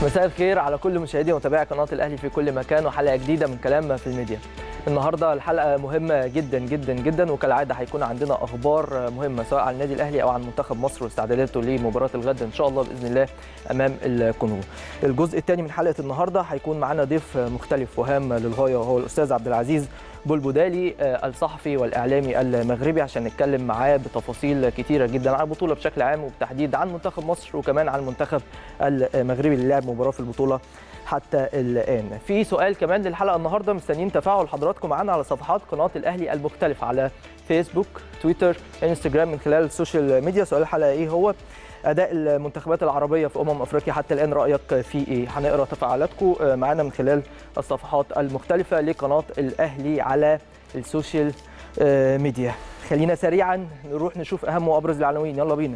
مساء الخير على كل مشاهدي ومتابعي قناه الاهلي في كل مكان وحلقه جديده من كلام في الميديا. النهارده الحلقه مهمه جدا جدا جدا وكالعاده هيكون عندنا اخبار مهمه سواء عن النادي الاهلي او عن منتخب مصر واستعداداته لمباراه الغد ان شاء الله باذن الله امام الكونغو. الجزء الثاني من حلقه النهارده هيكون معانا ضيف مختلف وهام للغايه وهو الاستاذ عبد العزيز بلبدالي الصحفي والاعلامي المغربي عشان نتكلم معاه بتفاصيل كتيره جدا عن البطوله بشكل عام وبالتحديد عن منتخب مصر وكمان عن المنتخب المغربي اللي لعب مباراه في البطوله حتى الان. في سؤال كمان للحلقه النهارده مستنيين تفاعل حضراتكم معانا على صفحات قناه الاهلي المختلفه على فيسبوك، تويتر، انستجرام من خلال السوشيال ميديا، سؤال الحلقه ايه هو؟ اداء المنتخبات العربيه في امم افريقيا حتى الان رايك في ايه هنقرا تفاعلاتكم معانا من خلال الصفحات المختلفه لقناه الاهلي على السوشيال ميديا خلينا سريعا نروح نشوف اهم وابرز العناوين يلا بينا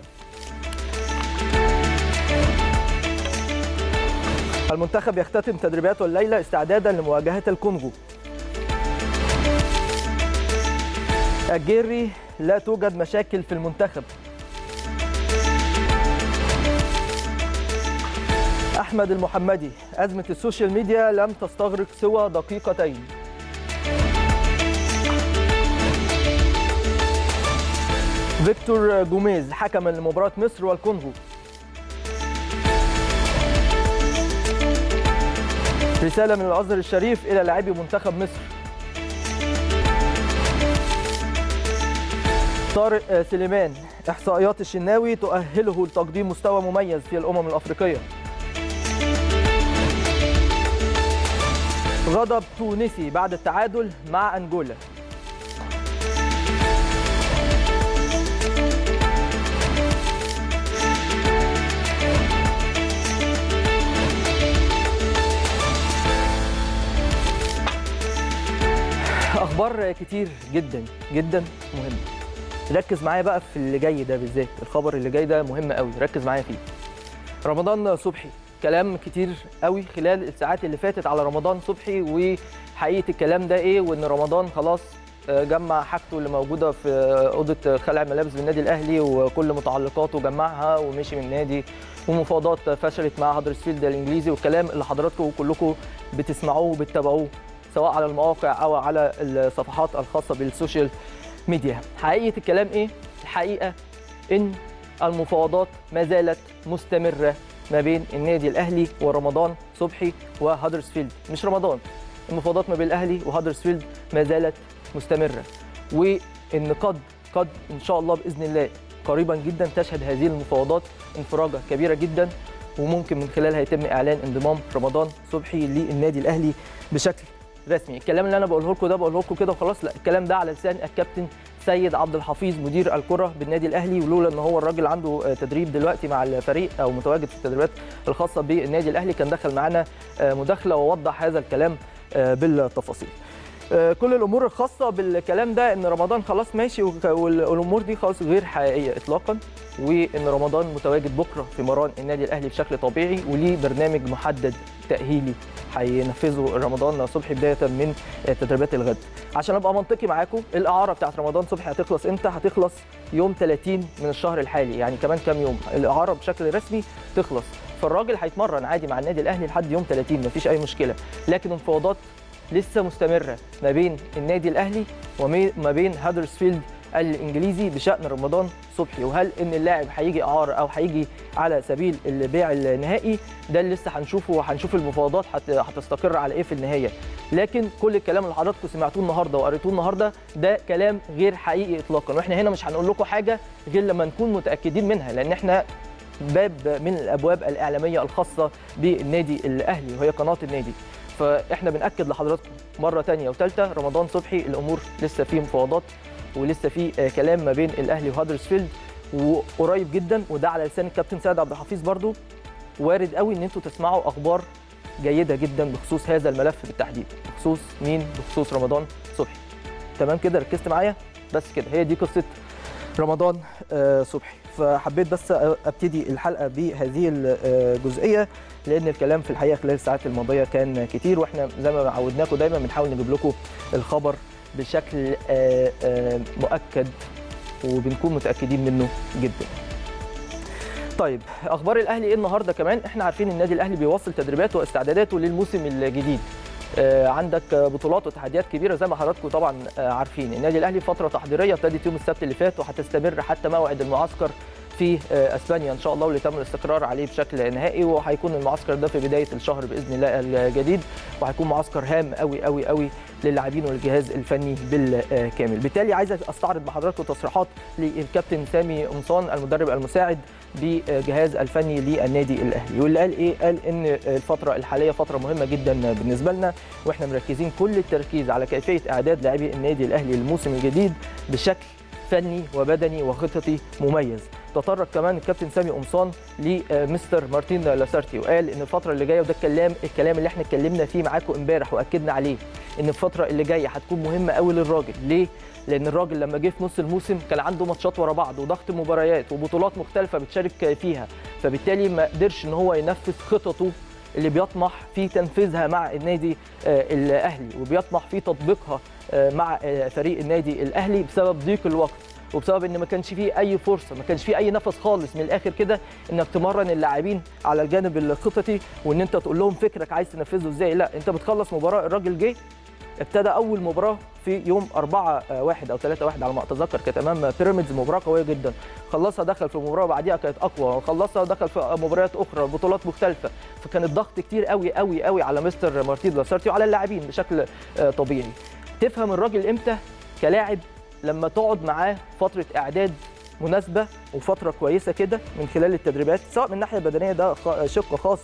المنتخب يختتم تدريباته الليله استعدادا لمواجهه الكونغو الجيري لا توجد مشاكل في المنتخب أحمد المحمدي أزمة السوشيال ميديا لم تستغرق سوى دقيقتين فيكتور جوميز حكم لمباراة مصر والكونغو رسالة من الأزهر الشريف إلى لاعبي منتخب مصر طارق سليمان إحصائيات الشناوي تؤهله لتقديم مستوى مميز في الأمم الأفريقية غضب تونسي بعد التعادل مع أنجولا أخبار كتير جدا جدا مهمة ركز معايا بقى في اللي جاي ده بالذات الخبر اللي جاي ده مهم قوي ركز معايا فيه رمضان صبحي كلام كتير قوي خلال الساعات اللي فاتت على رمضان صبحي وحقيقه الكلام ده ايه وان رمضان خلاص جمع حاجته اللي موجوده في اوضه خلع ملابس بالنادي الاهلي وكل متعلقاته جمعها ومشي من النادي ومفاوضات فشلت مع هدرسفيلد الانجليزي والكلام اللي حضراتكم كلكم بتسمعوه وبتتابعوه سواء على المواقع او على الصفحات الخاصه بالسوشيال ميديا حقيقه الكلام ايه الحقيقه ان المفاوضات ما زالت مستمره ما بين النادي الاهلي ورمضان صبحي وهدرسفيلد مش رمضان المفاوضات ما بين الاهلي وهدرسفيلد ما زالت مستمره وان قد قد ان شاء الله باذن الله قريبا جدا تشهد هذه المفاوضات انفراجه كبيره جدا وممكن من خلالها يتم اعلان انضمام رمضان صبحي للنادي الاهلي بشكل رسمي الكلام اللي انا بقوله لكم ده بقوله لكم كده وخلاص لا الكلام ده على لسان الكابتن سيد عبد الحفيظ مدير الكره بالنادي الاهلي ولولا ان هو الراجل عنده تدريب دلوقتي مع الفريق او متواجد في التدريبات الخاصه بالنادي الاهلي كان دخل معانا مداخله ووضح هذا الكلام بالتفاصيل كل الامور الخاصه بالكلام ده ان رمضان خلاص ماشي والامور دي خلاص غير حقيقيه اطلاقا وان رمضان متواجد بكره في مران النادي الاهلي بشكل طبيعي وليه برنامج محدد تاهيلي هينفذه رمضان صبحي بدايه من تدريبات الغد عشان ابقى منطقي معاكم الاعاره بتاعت رمضان صبحي هتخلص امتى هتخلص يوم 30 من الشهر الحالي يعني كمان كام يوم الاعاره بشكل رسمي تخلص فالراجل هيتمرن عادي مع النادي الاهلي لحد يوم 30 مفيش اي مشكله لكن المفاوضات لسه مستمره ما بين النادي الاهلي وما بين هدرسفيلد الانجليزي بشان رمضان صبحي وهل ان اللاعب هيجي اعاره او هيجي على سبيل البيع النهائي ده اللي لسه هنشوفه وهنشوف المفاوضات هتستقر على ايه في النهايه لكن كل الكلام اللي حضراتكم سمعتوه النهارده وقريتوه النهارده ده كلام غير حقيقي اطلاقا واحنا هنا مش هنقول لكم حاجه غير لما نكون متاكدين منها لان احنا باب من الابواب الاعلاميه الخاصه بالنادي الاهلي وهي قناه النادي فاحنا بناكد لحضراتكم مره ثانيه وثالثه رمضان صبحي الامور لسه في مفاوضات ولسه في كلام ما بين الاهلي وهدرسفيلد وقريب جدا وده على لسان الكابتن سيد عبد الحفيظ برضو وارد قوي ان انتوا تسمعوا اخبار جيده جدا بخصوص هذا الملف بالتحديد بخصوص مين بخصوص رمضان صبحي تمام كده ركزت معايا بس كده هي دي قصه رمضان صبحي فحبيت بس ابتدي الحلقه بهذه الجزئيه لان الكلام في الحقيقه خلال الساعات الماضيه كان كتير واحنا زي ما عودناكم دايما بنحاول نجيب لكم الخبر بشكل مؤكد وبنكون متاكدين منه جدا طيب اخبار الاهلي ايه النهارده كمان احنا عارفين النادي الاهلي بيواصل تدريباته واستعداداته للموسم الجديد آه، عندك بطولات وتحديات كبيره زي ما حضراتكم طبعا آه، عارفين النادي الاهلي فتره تحضيريه ابتدت يوم السبت اللي فات وهتستمر حتى موعد المعسكر في آه، اسبانيا ان شاء الله واللي تم الاستقرار عليه بشكل نهائي وهيكون المعسكر ده في بدايه الشهر باذن الله الجديد وهيكون معسكر هام قوي قوي قوي للاعبين والجهاز الفني بالكامل بالتالي عايز استعرض مع حضراتكم تصريحات للكابتن سامي قمصان المدرب المساعد بجهاز الفني للنادي الاهلي واللي قال ايه قال ان الفتره الحاليه فتره مهمه جدا بالنسبه لنا واحنا مركزين كل التركيز على كيفيه اعداد لاعبي النادي الاهلي للموسم الجديد بشكل فني وبدني وخططي مميز تطرق كمان الكابتن سامي قمصان لمستر مارتين لاسارتي وقال ان الفتره اللي جايه وده الكلام الكلام اللي احنا اتكلمنا فيه معاكم امبارح واكدنا عليه ان الفتره اللي جايه هتكون مهمه قوي للراجل ليه لان الراجل لما جه في نص الموسم كان عنده ماتشات ورا بعض وضغط مباريات وبطولات مختلفه بتشارك فيها فبالتالي ما قدرش ان هو ينفذ خططه اللي بيطمح في تنفيذها مع النادي آه، الاهلي وبيطمح في تطبيقها آه، مع آه، فريق النادي الاهلي بسبب ضيق الوقت وبسبب ان ما كانش فيه اي فرصه ما كانش فيه اي نفس خالص من الاخر كده انك تمرن اللاعبين على الجانب الخططي وان انت تقول لهم فكرك عايز تنفذه ازاي لا انت بتخلص مباراه الراجل جه ابتدى اول مباراه في يوم 4 1 او 3 1 على ما اتذكر كانت امام بيراميدز مباراه قويه جدا خلصها دخل في مباراه بعديها كانت اقوى خلصها دخل في مباريات اخرى بطولات مختلفه فكان الضغط كتير قوي قوي قوي على مستر مارتين لاسارتي وعلى اللاعبين بشكل آه، طبيعي تفهم الراجل امتى كلاعب لما تقعد معاه فتره اعداد مناسبه وفتره كويسه كده من خلال التدريبات سواء من الناحيه البدنيه ده خ- شق خاص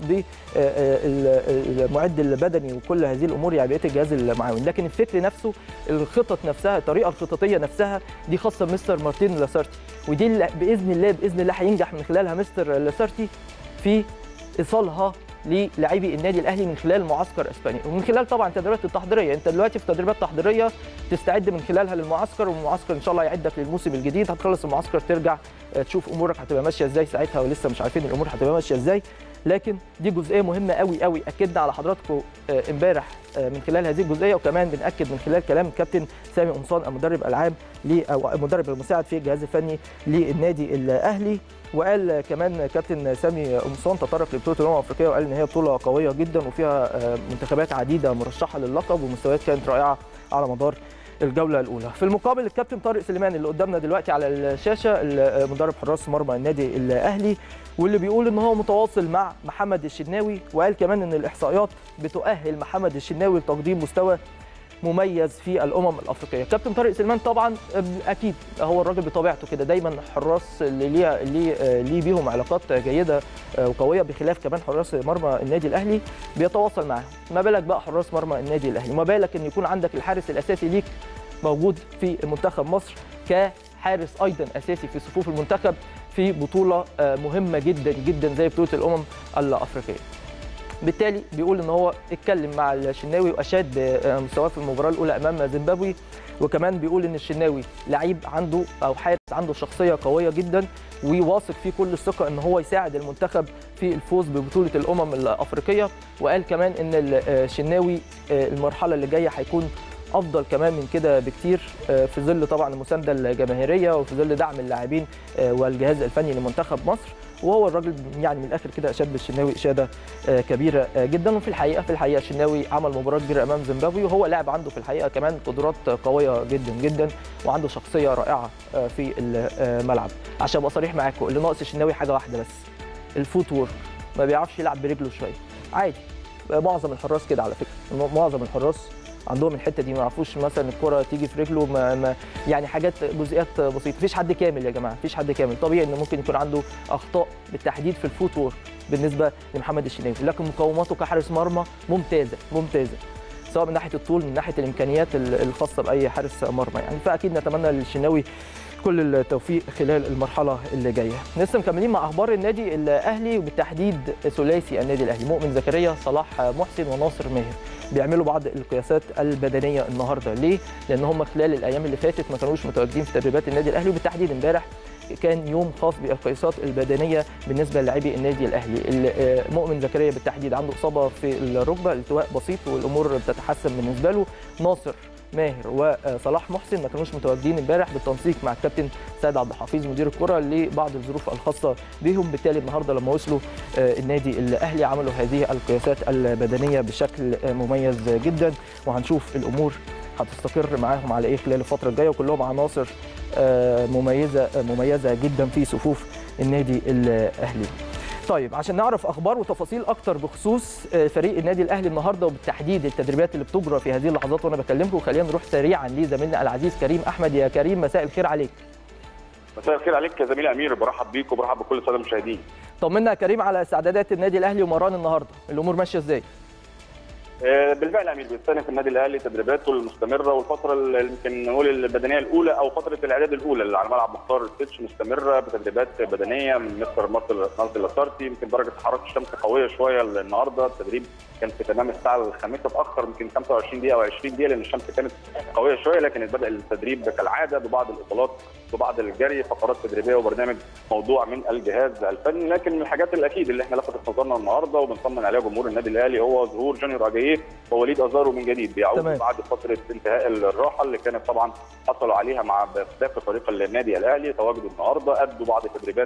بالمعد البدني وكل هذه الامور يعني بقيه الجهاز المعاون لكن الفكر نفسه الخطط نفسها الطريقه الخططيه نفسها دي خاصه بمستر مارتين لاسارتي ودي اللي باذن الله باذن الله هينجح من خلالها مستر لاسارتي في ايصالها للاعبي النادي الاهلي من خلال معسكر اسبانيا ومن خلال طبعا التدريبات التحضيريه انت دلوقتي في تدريبات تحضيريه تستعد من خلالها للمعسكر والمعسكر ان شاء الله يعدك للموسم الجديد هتخلص المعسكر ترجع آه، تشوف امورك هتبقى ماشيه ازاي ساعتها ولسه مش عارفين الامور هتبقى ماشيه ازاي لكن دي جزئيه مهمه قوي قوي اكدنا على حضراتكم آه، امبارح آه، من خلال هذه الجزئيه وكمان بناكد من خلال كلام الكابتن سامي قمصان المدرب العام ل- او المدرب المساعد في الجهاز الفني للنادي الاهلي وقال كمان كابتن سامي قمصان تطرق لبطوله الامم الافريقيه وقال ان هي بطوله قويه جدا وفيها آه، منتخبات عديده مرشحه للقب ومستويات كانت رائعه على مدار الجوله الاولى في المقابل الكابتن طارق سليمان اللي قدامنا دلوقتي على الشاشه ال- مدرب حراس مرمى النادي الاهلي واللي بيقول ان هو متواصل مع محمد الشناوي وقال كمان ان الاحصائيات بتؤهل محمد الشناوي لتقديم مستوى مميز في الامم الافريقيه كابتن طارق سليمان طبعا اكيد هو الراجل بطبيعته كده دايما حراس اللي ليه ليه ليه بيهم علاقات جيده وقويه بخلاف كمان حراس مرمى النادي الاهلي بيتواصل معاهم ما بالك بقى حراس مرمى النادي الاهلي ما بالك ان يكون عندك الحارس الاساسي ليك موجود في منتخب مصر كحارس ايضا اساسي في صفوف المنتخب في بطوله آه، مهمه جدا جدا زي بطوله الامم الافريقيه بالتالي بيقول ان هو اتكلم مع الشناوي واشاد بمستواه في المباراه الاولى امام زيمبابوي وكمان بيقول ان الشناوي لعيب عنده او حارس عنده شخصيه قويه جدا وواثق فيه كل الثقه ان هو يساعد المنتخب في الفوز ببطوله الامم الافريقيه وقال كمان ان الشناوي المرحله اللي جايه هيكون افضل كمان من كده بكتير آه، في ظل طبعا المسانده الجماهيريه وفي ظل دعم اللاعبين آه، والجهاز الفني لمنتخب مصر وهو الراجل يعني من الاخر كده اشاد بالشناوي اشاده آه، كبيره آه، جدا وفي الحقيقه في الحقيقه الشناوي عمل مباراه كبيره امام زيمبابوي وهو لاعب عنده في الحقيقه كمان قدرات قويه جدا جدا وعنده شخصيه رائعه آه، في الملعب عشان ابقى صريح معاكم اللي ناقص الشناوي حاجه واحده بس الفوت وورك ما بيعرفش يلعب برجله شويه عادي معظم الحراس كده على فكره معظم الحراس عندهم الحته دي ما يعرفوش مثلا الكره تيجي في رجله ما ما يعني حاجات جزئيات بسيطه مفيش حد كامل يا جماعه مفيش حد كامل طبيعي ان ممكن يكون عنده اخطاء بالتحديد في الفوت وورك بالنسبه لمحمد الشناوي لكن مقوماته كحارس مرمى ممتازه ممتازه سواء من ناحيه الطول من ناحيه الامكانيات الخاصه باي حارس مرمى يعني فاكيد نتمنى للشناوي كل التوفيق خلال المرحله اللي جايه لسه مكملين مع اخبار النادي الاهلي وبالتحديد ثلاثي النادي الاهلي مؤمن زكريا صلاح محسن وناصر ماهر بيعملوا بعض القياسات البدنيه النهارده ليه لان هم خلال الايام اللي فاتت ما كانوش متواجدين في تدريبات النادي الاهلي وبالتحديد امبارح كان يوم خاص بالقياسات البدنيه بالنسبه للاعبي النادي الاهلي مؤمن زكريا بالتحديد عنده اصابه في الركبه التواء بسيط والامور بتتحسن بالنسبه له ناصر ماهر وصلاح محسن ما كانوش متواجدين امبارح بالتنسيق مع الكابتن سيد عبد الحفيظ مدير الكره لبعض الظروف الخاصه بهم بالتالي النهارده لما وصلوا النادي الاهلي عملوا هذه القياسات البدنيه بشكل مميز جدا وهنشوف الامور هتستقر معاهم على ايه خلال الفتره الجايه وكلهم عناصر مميزه مميزه جدا في صفوف النادي الاهلي. طيب عشان نعرف اخبار وتفاصيل اكتر بخصوص فريق النادي الاهلي النهارده وبالتحديد التدريبات اللي بتجرى في هذه اللحظات وانا بكلمكم خلينا نروح سريعا لزميلنا العزيز كريم احمد يا كريم مساء الخير عليك. مساء الخير عليك يا زميل امير برحب بيك وبرحب بكل الساده المشاهدين. طمنا يا كريم على استعدادات النادي الاهلي ومران النهارده الامور ماشيه ازاي؟ بالفعل امير بيستأنف النادي الاهلي تدريباته المستمره والفتره اللي يمكن نقول البدنيه الاولى او فتره الاعداد الاولى اللي على ملعب مختار السيتش مستمره بتدريبات بدنيه من مستر مارتن لاسارتي يمكن درجه حراره الشمس قويه شويه النهارده التدريب كان في تمام الساعه الخامسه اتاخر يمكن 25 دقيقه او 20 دقيقه لان الشمس كانت قويه شويه لكن بدا التدريب كالعاده ببعض الاطالات ببعض الجري فقرات تدريبيه وبرنامج موضوع من الجهاز الفني لكن من الحاجات الاكيد اللي احنا لفتت نظرنا النهارده وبنطمن عليها جمهور النادي الاهلي هو ظهور جونيور اجاييه ووليد ازارو من جديد بيعود تمام. بعد فتره انتهاء الراحه اللي كانت طبعا حصلوا عليها مع باقي فريق النادي الاهلي تواجدوا النهارده ادوا بعض التدريبات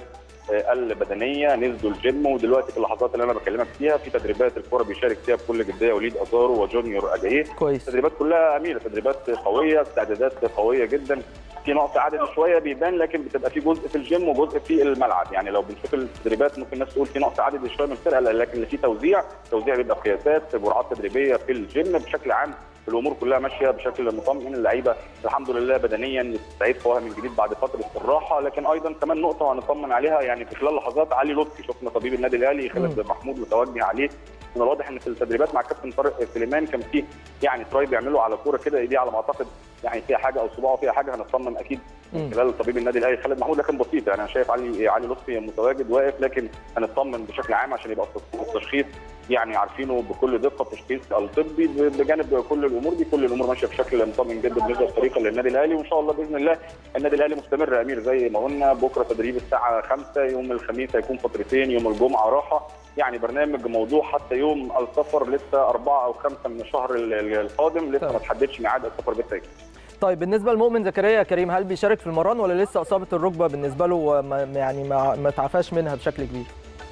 البدنيه نزلوا الجيم ودلوقتي في اللحظات اللي انا بكلمك فيها في تدريبات الكره بيشارك فيها بكل جديه وليد ازارو وجونيور اجاييه كويس التدريبات كلها اميره تدريبات قويه استعدادات قويه جدا في نقص عدد شويه بيبان لكن بتبقى في جزء في الجيم وجزء في الملعب يعني لو بنشوف التدريبات ممكن الناس تقول في نقص عدد شويه من الفرقه لكن اللي في توزيع توزيع بيبقى قياسات جرعات تدريبيه في الجيم بشكل عام الامور كلها ماشيه بشكل مطمئن اللعيبه الحمد لله بدنيا تستعيد قواها من جديد بعد فتره الراحه لكن ايضا كمان نقطه هنطمن عليها يعني في خلال لحظات علي لطفي شفنا طبيب النادي الاهلي خالد محمود متوجه عليه من الواضح ان في التدريبات مع كابتن طارق سليمان كان في يعني تراي بيعملوا على كوره كده ايديه على ما اعتقد يعني فيها حاجه او صباعه فيها حاجه هنطمن اكيد من خلال طبيب النادي الاهلي خالد محمود لكن بسيط يعني انا شايف علي علي لطفي متواجد واقف لكن هنطمن بشكل عام عشان يبقى التشخيص يعني عارفينه بكل دقه التشخيص الطبي بجانب كل الامور دي كل الامور ماشيه بشكل مطمئن جدا بالنسبه للفريق للنادي الاهلي وان شاء الله باذن الله النادي الاهلي مستمر يا امير زي ما قلنا بكره تدريب الساعه 5 يوم الخميس هيكون فترتين يوم الجمعه راحه يعني برنامج موضوع حتى يوم السفر لسه أربعة أو خمسة من الشهر القادم لسه ما تحددش ميعاد السفر بالتأكيد. طيب بالنسبه لمؤمن زكريا كريم هل بيشارك في المران ولا لسه اصابه الركبه بالنسبه له ما يعني ما, ما تعافاش منها بشكل كبير؟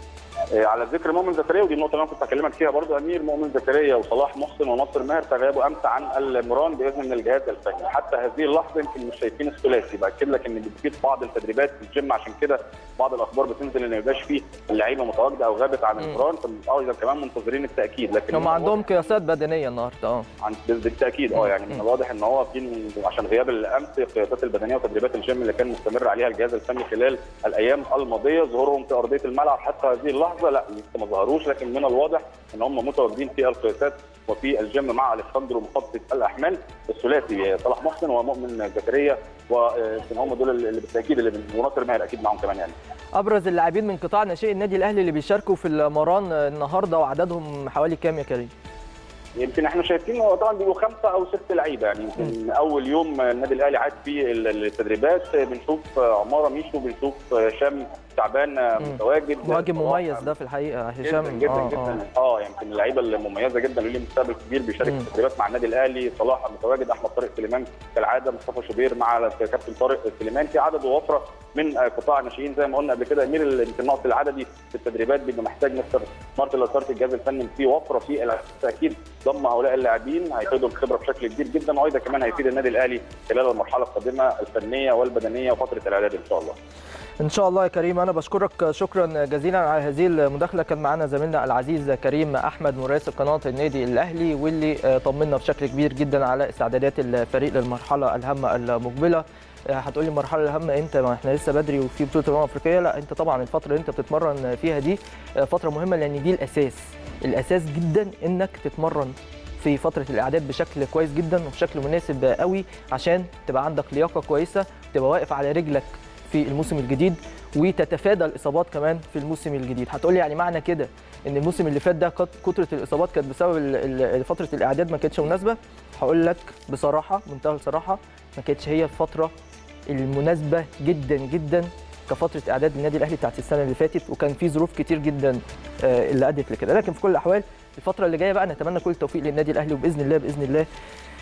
على ذكر مؤمن زكريا ودي النقطه اللي انا كنت هكلمك فيها برضو امير مؤمن زكريا وصلاح محسن وناصر ماهر تغيبوا امس عن المران باذن من الجهاز الفني حتى هذه اللحظه يمكن مش شايفين الثلاثي باكد لك ان في بعض التدريبات في الجيم عشان كده بعض الاخبار بتنزل ان ما يبقاش فيه اللعيبه متواجده او غابت عن المران ايضا كمان منتظرين التاكيد لكن هم عندهم قياسات بدنيه النهارده اه عن بالتاكيد اه يعني من الواضح ان هو في عشان غياب الامس القياسات البدنيه وتدريبات الجيم اللي كان مستمر عليها الجهاز الفني خلال الايام الماضيه ظهورهم في ارضيه الملعب حتى هذه اللحظه لا لسه ما ظهروش لكن من الواضح ان هم متواجدين في القياسات وفي الجيم مع الكسندرو مخطط الاحمال الثلاثي صلاح محسن ومؤمن زكريا ويمكن هم دول اللي بالتاكيد اللي وناصر ماهر اكيد معاهم كمان يعني ابرز اللاعبين من قطاع ناشئي النادي الاهلي اللي بيشاركوا في المران النهارده وعددهم حوالي كام يا كريم؟ يمكن احنا شايفين هو طبعا بيبقوا خمسه او ست لعيبه يعني يمكن اول يوم النادي الاهلي عاد فيه التدريبات بنشوف عماره ميشو بنشوف هشام تعبان متواجد مهاجم مميز ده في الحقيقه هشام جدا جدا, آه جدا اه يمكن اللعيبه المميزه جدا اللي مستقبل كبير بيشارك في التدريبات مع النادي الاهلي صلاح متواجد احمد طارق سليمان كالعاده مصطفى شوبير مع كابتن طارق سليمان في عدد ووفره من قطاع الناشئين زي ما قلنا قبل كده امير يمكن نقص العددي في التدريبات بيبقى محتاج مستر مارتن لاسارتي الجهاز الفني في وفره في اكيد ضم هؤلاء اللاعبين هيفيدوا الخبره بشكل كبير جدا وايضا كمان هيفيد النادي الاهلي خلال المرحله القادمه الفنيه والبدنيه وفتره الاعداد ان شاء الله. ان شاء الله يا كريم انا بشكرك شكرا جزيلا على هذه المداخله كان معنا زميلنا العزيز كريم احمد مراسل قناه النادي الاهلي واللي طمنا بشكل كبير جدا على استعدادات الفريق للمرحله الهامه المقبله هتقولي المرحله الهامه امتى ما احنا لسه بدري وفي بطوله الامم الافريقيه لا انت طبعا الفتره اللي انت بتتمرن فيها دي فتره مهمه لان دي الاساس الاساس جدا انك تتمرن في فتره الاعداد بشكل كويس جدا وبشكل مناسب قوي عشان تبقى عندك لياقه كويسه تبقى واقف على رجلك في الموسم الجديد وتتفادى الاصابات كمان في الموسم الجديد هتقولي يعني معنى كده ان الموسم اللي فات ده كتره الاصابات كانت بسبب فتره الاعداد ما كانتش مناسبه هقول لك بصراحه منتهى الصراحه ما كانتش هي الفتره المناسبه جدا جدا كفتره اعداد النادي الاهلي بتاعت السنه اللي فاتت وكان في ظروف كتير جدا اللي ادت لكده لكن في كل الاحوال الفتره اللي جايه بقى نتمنى كل التوفيق للنادي الاهلي وباذن الله باذن الله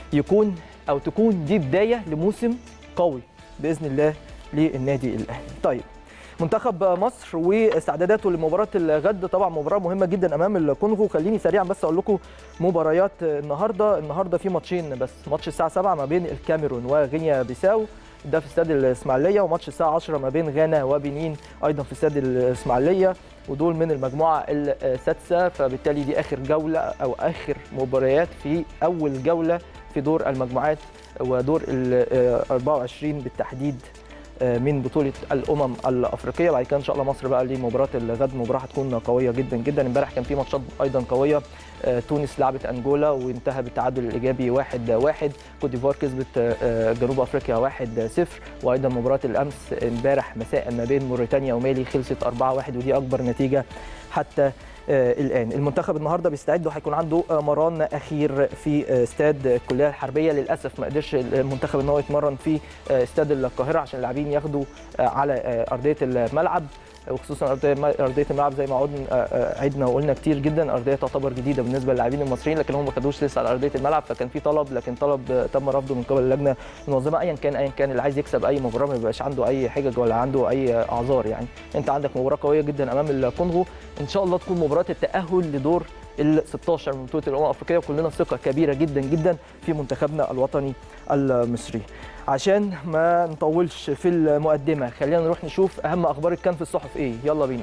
يكون او تكون دي بدايه لموسم قوي باذن الله للنادي الاهلي طيب منتخب مصر واستعداداته لمباراه الغد طبعا مباراه مهمه جدا امام الكونغو خليني سريعا بس اقول لكم مباريات النهارده النهارده في ماتشين بس ماتش الساعه 7 ما بين الكاميرون وغينيا بيساو ده في استاد الاسماعيليه وماتش الساعه 10 ما بين غانا وبنين ايضا في استاد الاسماعيليه ودول من المجموعه السادسه فبالتالي دي اخر جوله او اخر مباريات في اول جوله في دور المجموعات ودور ال 24 بالتحديد من بطوله الامم الافريقيه بعد كده ان شاء الله مصر بقى لمباراه الغد مباراه هتكون قويه جدا جدا امبارح كان في ماتشات ايضا قويه تونس لعبت انجولا وانتهى بالتعادل الايجابي 1 1 كوت ديفوار كسبت جنوب افريقيا 1 0 وايضا مباراه الامس امبارح مساء ما بين موريتانيا ومالي خلصت 4 1 ودي اكبر نتيجه حتى الان المنتخب النهارده بيستعد وهيكون عنده مران اخير في استاد الكليه الحربيه للاسف ما قدرش المنتخب ان هو يتمرن في استاد القاهره عشان اللاعبين ياخدوا على ارضيه الملعب وخصوصا ارضيه الملعب زي ما عدنا وقلنا كتير جدا ارضيه تعتبر جديده بالنسبه للاعبين المصريين لكن هم ما خدوش لسه على ارضيه الملعب فكان في طلب لكن طلب تم رفضه من قبل اللجنه المنظمه ايا كان ايا كان اللي عايز يكسب اي مباراه ما يبقاش عنده اي حجج ولا عنده اي اعذار يعني انت عندك مباراه قويه جدا امام الكونغو ان شاء الله تكون مباراه التاهل لدور ال 16 من بطوله الامم الافريقيه وكلنا ثقه كبيره جدا جدا في منتخبنا الوطني المصري عشان ما نطولش في المقدمه خلينا نروح نشوف اهم اخبار الكان في الصحف ايه يلا بينا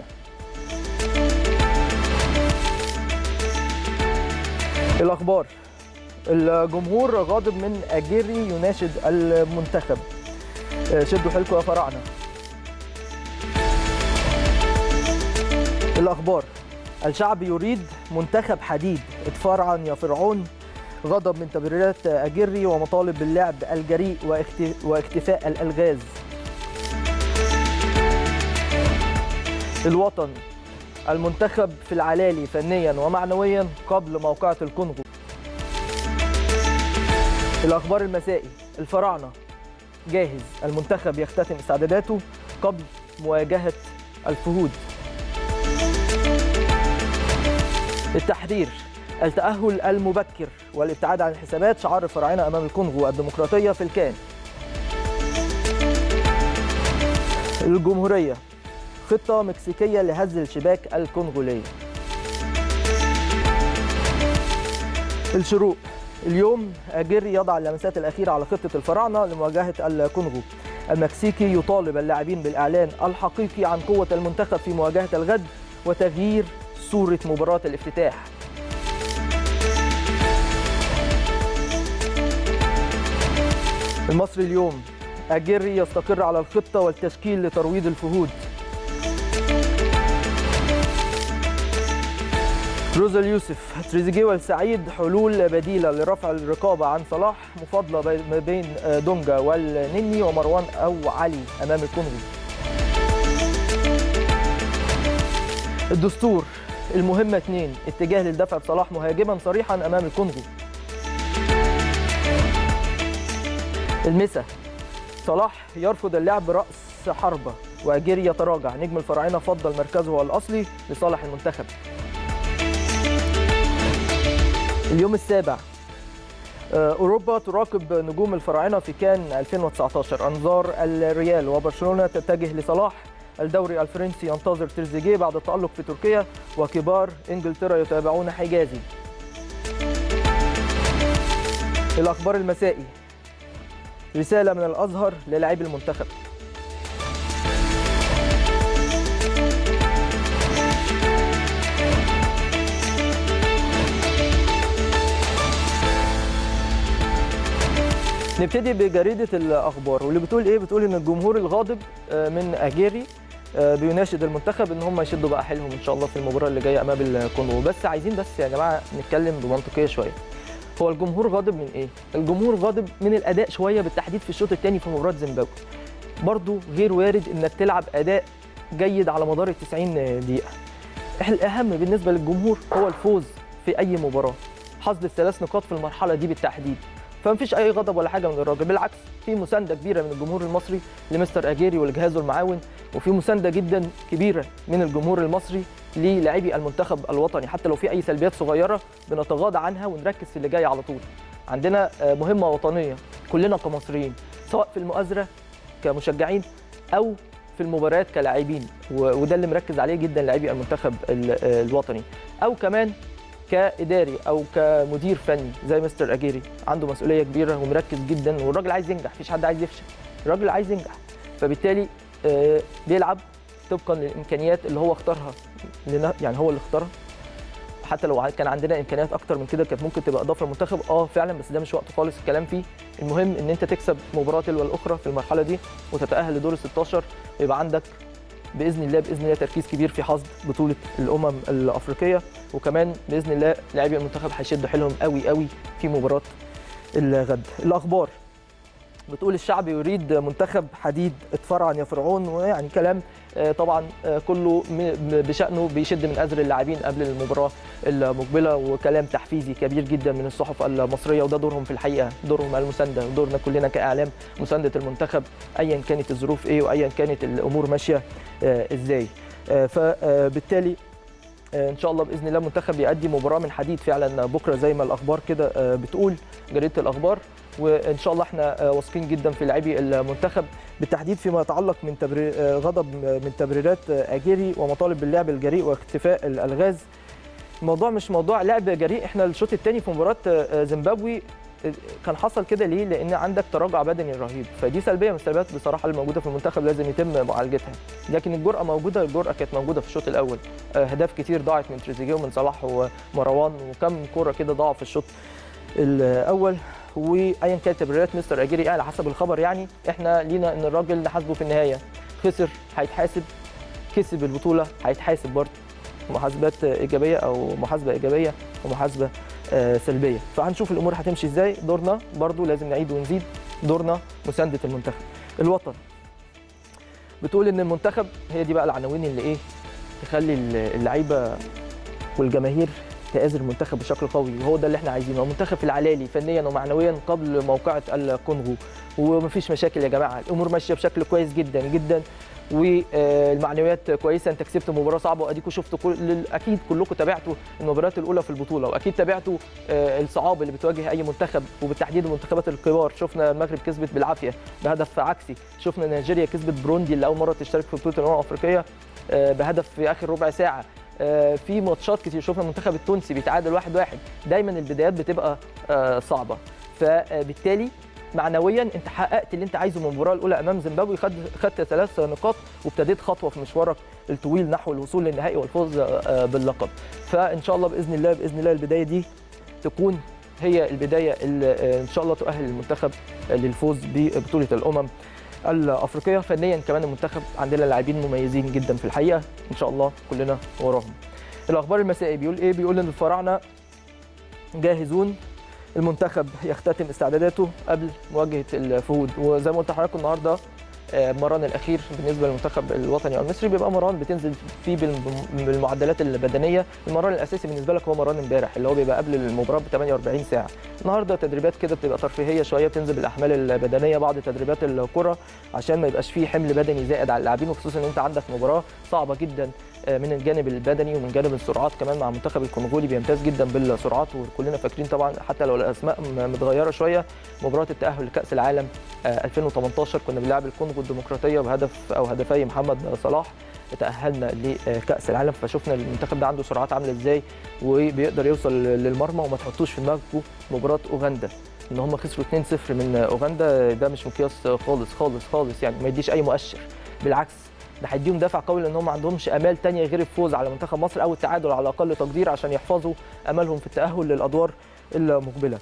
الاخبار الجمهور غاضب من اجيري يناشد المنتخب شدوا حيلكم يا فراعنه الاخبار الشعب يريد منتخب حديد اتفرعن يا فرعون غضب من تبريرات أجري ومطالب باللعب الجريء واختفاء الألغاز الوطن المنتخب في العلالي فنيا ومعنويا قبل موقعة الكونغو الأخبار المسائي الفراعنة جاهز المنتخب يختتم استعداداته قبل مواجهة الفهود التحرير التأهل المبكر والابتعاد عن الحسابات شعار الفراعنة أمام الكونغو الديمقراطية في الكان الجمهورية خطة مكسيكية لهز الشباك الكونغولية الشروق اليوم أجري يضع اللمسات الأخيرة على خطة الفراعنة لمواجهة الكونغو المكسيكي يطالب اللاعبين بالإعلان الحقيقي عن قوة المنتخب في مواجهة الغد وتغيير صورة مباراة الافتتاح المصري اليوم أجري يستقر على الخطة والتشكيل لترويض الفهود روزا اليوسف تريزيجيه والسعيد حلول بديلة لرفع الرقابة عن صلاح مفاضلة ما بين دونجا والنني ومروان أو علي أمام الكونغو الدستور المهمة اثنين اتجاه للدفع بصلاح مهاجما صريحا أمام الكونغو المسا صلاح يرفض اللعب رأس حربة وأجيري يتراجع نجم الفراعنة فضل مركزه الأصلي لصالح المنتخب اليوم السابع أوروبا تراقب نجوم الفراعنة في كان 2019 أنظار الريال وبرشلونة تتجه لصلاح الدوري الفرنسي ينتظر تريزيجيه بعد التألق في تركيا وكبار إنجلترا يتابعون حجازي الأخبار المسائي رسالة من الأزهر للاعبي المنتخب نبتدي بجريدة الأخبار واللي بتقول إيه؟ بتقول إن الجمهور الغاضب من أجيري بيناشد المنتخب ان هم يشدوا بقى حيلهم ان شاء الله في المباراه اللي جايه امام الكونغو بس عايزين بس يا جماعه نتكلم بمنطقيه شويه هو الجمهور غاضب من ايه الجمهور غاضب من الاداء شويه بالتحديد في الشوط الثاني في مباراه زيمبابوي برضو غير وارد انك تلعب اداء جيد على مدار ال 90 دقيقه الاهم بالنسبه للجمهور هو الفوز في اي مباراه حصد الثلاث نقاط في المرحله دي بالتحديد فمفيش اي غضب ولا حاجه من الراجل بالعكس في مسانده كبيره من الجمهور المصري لمستر اجيري ولجهازه المعاون وفي مسانده جدا كبيره من الجمهور المصري للاعبي المنتخب الوطني حتى لو في اي سلبيات صغيره بنتغاضى عنها ونركز في اللي جاي على طول عندنا آه، مهمه وطنيه كلنا كمصريين سواء في المؤازره كمشجعين او في المباريات كلاعبين و- وده اللي مركز عليه جدا لاعبي المنتخب ال- آه، الوطني او كمان كاداري او كمدير فني زي مستر اجيري عنده مسؤوليه كبيره ومركز جدا والراجل عايز ينجح مفيش حد عايز يفشل الراجل عايز ينجح فبالتالي آه، بيلعب طبقا للامكانيات اللي هو اختارها لنا يعني هو اللي اختارها حتى لو كان عندنا امكانيات اكتر من كده كانت ممكن تبقى اضافه للمنتخب اه فعلا بس ده مش وقت خالص الكلام فيه المهم ان انت تكسب مباراه تلو الاخرى في المرحله دي وتتاهل لدور ال 16 ويبقى عندك باذن الله باذن الله تركيز كبير في حصد بطوله الامم الافريقيه وكمان باذن الله لاعبي المنتخب هيشدوا حيلهم قوي قوي في مباراه الغد الاخبار بتقول الشعب يريد منتخب حديد اتفرعن يا فرعون ويعني كلام آه، طبعا آه، كله م- م- بشأنه بيشد من أزر اللاعبين قبل المباراة المقبلة وكلام تحفيزي كبير جدا من الصحف المصرية وده دورهم في الحقيقة دورهم المساندة ودورنا كلنا كإعلام مساندة المنتخب أيا كانت الظروف إيه وأيا كانت الأمور ماشية آه، إزاي آه، فبالتالي آه، ان شاء الله باذن الله المنتخب يأدي مباراه من حديد فعلا بكره زي ما الاخبار كده آه، بتقول جريده الاخبار وان شاء الله احنا آه، واثقين جدا في لاعبي المنتخب بالتحديد فيما يتعلق من تبرير آه، غضب من تبريرات آه، اجيري ومطالب باللعب الجريء واختفاء الالغاز الموضوع مش موضوع لعب جريء احنا الشوط الثاني في مباراه آه، زيمبابوي آه، كان حصل كده ليه؟ لان عندك تراجع بدني رهيب فدي سلبيه من السلبيات بصراحه الموجوده في المنتخب لازم يتم معالجتها لكن الجرأه موجوده الجرأه كانت موجوده في الشوط الاول آه، اهداف كتير ضاعت من تريزيجيه ومن صلاح ومروان وكم كوره كده ضاعوا في الشوط الاول وايا كانت تبريرات مستر اجيري على حسب الخبر يعني احنا لينا ان الراجل نحاسبه في النهايه خسر هيتحاسب كسب البطوله هيتحاسب برضه محاسبات ايجابيه او محاسبه ايجابيه ومحاسبه آه، سلبيه فهنشوف الامور هتمشي ازاي دورنا برضه لازم نعيد ونزيد دورنا مسانده المنتخب الوطن بتقول ان المنتخب هي دي بقى العناوين اللي ايه تخلي اللعيبه والجماهير تآزر المنتخب بشكل قوي وهو ده اللي احنا عايزينه هو منتخب في العلالي فنيا ومعنويا قبل موقعة الكونغو ومفيش مشاكل يا جماعه الامور ماشيه بشكل كويس جدا جدا والمعنويات كويسه انت كسبت مباراه صعبه واديكوا شفتوا كل اكيد كلكم تابعتوا المباريات الاولى في البطوله واكيد تابعتوا آه، الصعاب اللي بتواجه اي منتخب وبالتحديد المنتخبات الكبار شفنا المغرب كسبت بالعافيه بهدف عكسي شفنا نيجيريا كسبت بروندي اللي اول مره تشترك في بطوله الامم الافريقيه آه، بهدف في اخر ربع ساعه آه، في ماتشات كتير شفنا المنتخب التونسي بيتعادل واحد واحد دايما البدايات بتبقى آه، صعبه فبالتالي معنويا انت حققت اللي انت عايزه من المباراه الاولى امام زيمبابوي خد خدت ثلاث نقاط وابتديت خطوه في مشوارك الطويل نحو الوصول للنهائي والفوز آه، باللقب فان شاء الله باذن الله باذن الله البدايه دي تكون هي البدايه اللي آه، ان شاء الله تؤهل المنتخب للفوز ببطوله الامم الافريقيه فنيا كمان المنتخب عندنا لاعبين مميزين جدا في الحقيقه ان شاء الله كلنا وراهم الاخبار المسائي بيقول ايه بيقول ان الفراعنه جاهزون المنتخب يختتم استعداداته قبل مواجهه الفهود وزي ما قلت لحضراتكم النهارده آه، المران الاخير بالنسبه للمنتخب الوطني او المصري بيبقى مران بتنزل فيه بالم- بالمعدلات البدنيه المران الاساسي بالنسبه لك هو مران امبارح اللي هو بيبقى قبل المباراه ب 48 ساعه النهارده تدريبات كده بتبقى ترفيهيه شويه بتنزل بالاحمال البدنيه بعض تدريبات الكره عشان ما يبقاش فيه حمل بدني زائد على اللاعبين وخصوصا ان انت عندك مباراه صعبه جدا آه، من الجانب البدني ومن جانب السرعات كمان مع المنتخب الكونغولي بيمتاز جدا بالسرعات وكلنا فاكرين طبعا حتى لو الاسماء م- متغيره شويه مباراه التاهل لكاس العالم آه، 2018 كنا بنلعب الكونغو الديمقراطيه بهدف او هدفي محمد صلاح تاهلنا لكاس العالم فشفنا المنتخب ده عنده سرعات عامله ازاي وبيقدر يوصل للمرمى وما تحطوش في دماغكم مباراه اوغندا ان هم خسروا 2-0 من اوغندا ده مش مقياس خالص خالص خالص يعني ما يديش اي مؤشر بالعكس ده هيديهم دافع قوي لان هم ما عندهمش امال تانية غير الفوز على منتخب مصر او التعادل على اقل تقدير عشان يحفظوا املهم في التاهل للادوار المقبله.